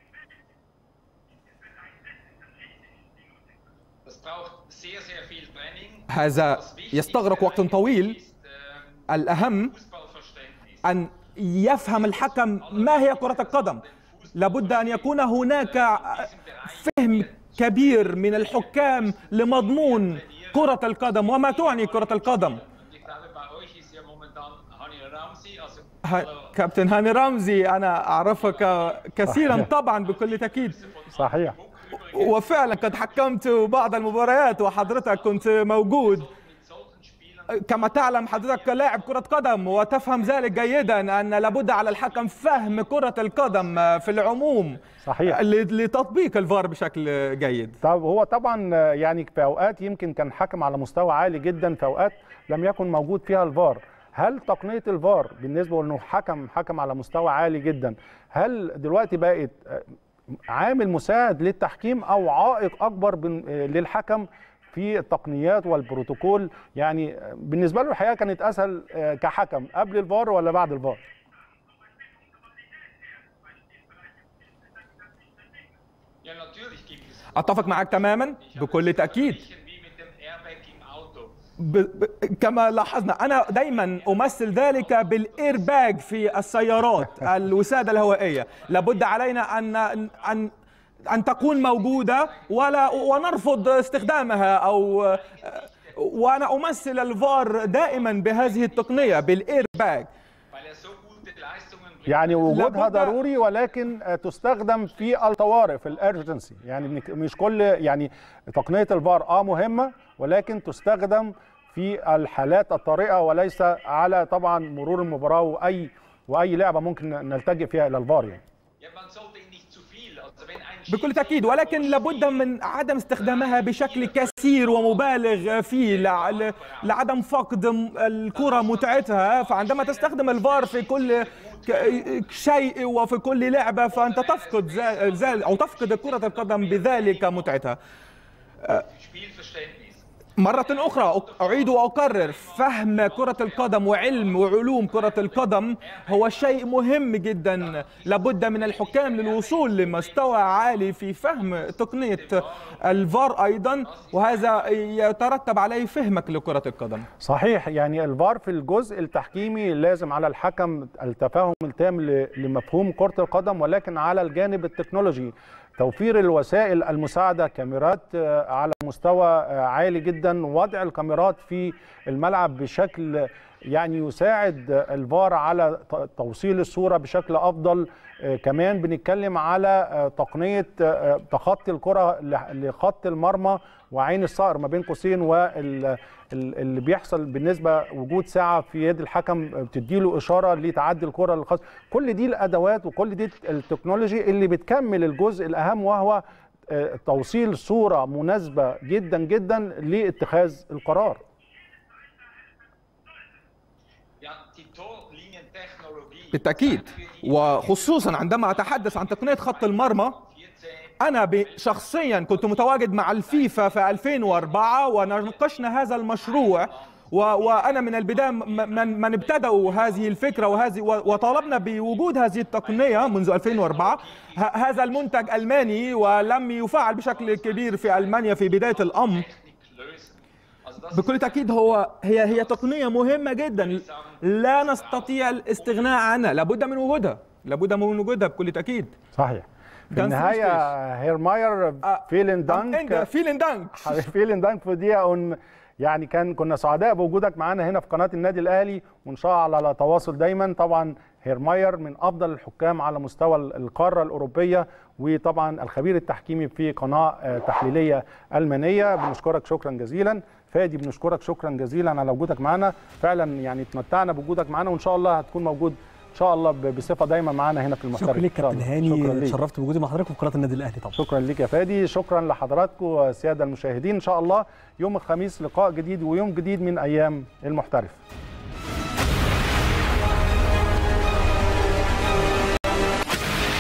هذا يستغرق وقت طويل الأهم أن يفهم الحكم ما هي كرة القدم لابد أن يكون هناك فهم كبير من الحكام لمضمون كرة القدم وما تعني كرة القدم ه- كابتن هاني رمزي أنا أعرفك كثيرا طبعا بكل تأكيد صحيح وفعلا قد حكمت بعض المباريات وحضرتك كنت موجود كما تعلم حضرتك لاعب كرة قدم وتفهم ذلك جيدا أن لابد على الحكم فهم كرة القدم في العموم صحيح ل- لتطبيق الفار بشكل جيد طب هو طبعا يعني في اوقات يمكن كان حكم على مستوى عالي جدا في اوقات لم يكن موجود فيها الفار هل تقنيه الفار بالنسبه لانه حكم حكم على مستوى عالي جدا هل دلوقتي بقت آه، عامل مساعد للتحكيم او عائق اكبر بن- آه، للحكم في التقنيات والبروتوكول يعني آه، بالنسبه له الحقيقه كانت اسهل آه، كحكم قبل الفار ولا بعد الفار اتفق معك تماما بكل تاكيد ب... ب... كما لاحظنا انا دايما امثل ذلك بالايرباج في السيارات الوساده الهوائيه لابد علينا ان ان ان تكون موجوده ولا ونرفض استخدامها او وانا امثل الفار دائما بهذه التقنيه بالايرباج يعني وجودها لابد- ضروري ولكن آه، تستخدم في الطوارئ في الارجنسي يعني مك- مش كل يعني تقنيه الفار اه مهمه ولكن تستخدم في الحالات الطارئه وليس على طبعا مرور المباراه واي واي لعبه ممكن نلتجئ فيها الى الفار يعني بكل تأكيد ولكن لابد من عدم استخدامها بشكل كثير ومبالغ فيه لع- ل- لعدم فقد م- الكرة متعتها فعندما تستخدم الفار في كل ك- شيء وفي كل لعبة فأنت تفقد ذا- ذا- أو تفقد كرة القدم بذلك متعتها مرة أخرى أك- أعيد وأكرر فهم كرة القدم وعلم وعلوم كرة القدم هو شيء مهم جدا لابد من الحكام للوصول لمستوى عالي في فهم تقنية الفار أيضا وهذا يترتب عليه فهمك لكرة القدم صحيح يعني الفار في الجزء التحكيمي لازم على الحكم التفاهم التام ل- لمفهوم كرة القدم ولكن على الجانب التكنولوجي توفير الوسائل المساعدة كاميرات آه، على مستوى آه، عالي جدا وضع الكاميرات في الملعب بشكل يعني يساعد الفار على ت- توصيل الصورة بشكل أفضل آه، كمان بنتكلم على آه، تقنية آه، تخطي الكرة ل- لخط المرمى وعين الصقر ما بين قوسين واللي بيحصل بالنسبه وجود ساعه في يد الحكم بتديله اشاره لتعدي الكره للخصم كل دي الادوات وكل دي التكنولوجي اللي بتكمل الجزء الاهم وهو آه، توصيل صوره مناسبه جدا جدا لاتخاذ القرار بالتأكيد وخصوصا عندما أتحدث عن تقنية خط المرمى أنا ب- شخصيا كنت متواجد مع الفيفا في 2004 وناقشنا هذا المشروع و- وأنا من البداية م- من من ابتدأوا هذه الفكرة وهذه و- وطالبنا بوجود هذه التقنية منذ 2004 ه- هذا المنتج ألماني ولم يفعل بشكل كبير في ألمانيا في بداية الأمر بكل تأكيد هو هي هي تقنية مهمة جدا لا نستطيع الاستغناء عنها لابد من وجودها لابد من وجودها بكل تأكيد صحيح في كان النهايه هيرماير فيلن دانك فيلن دانك فيلن دانك في دقيقه أن يعني كان كنا سعداء بوجودك معانا هنا في قناه النادي الاهلي وان شاء الله على تواصل دايما طبعا هيرماير من افضل الحكام على مستوى القاره الاوروبيه وطبعا الخبير التحكيمي في قناه آه، تحليليه المانيه بنشكرك شكرا جزيلا فادي بنشكرك شكرا جزيلا على وجودك معانا فعلا يعني اتمتعنا بوجودك معانا وان شاء الله هتكون موجود ان شاء الله ب- بصفه دايما معانا هنا في المحترف شكرا ليك إن شاء كابتن الله. شكرا هاني ليك. اتشرفت بوجودي مع حضرتك في قناه النادي الاهلي طبعا شكرا ليك يا فادي شكرا لحضراتكم الساده المشاهدين ان شاء الله يوم الخميس لقاء جديد ويوم جديد من ايام المحترف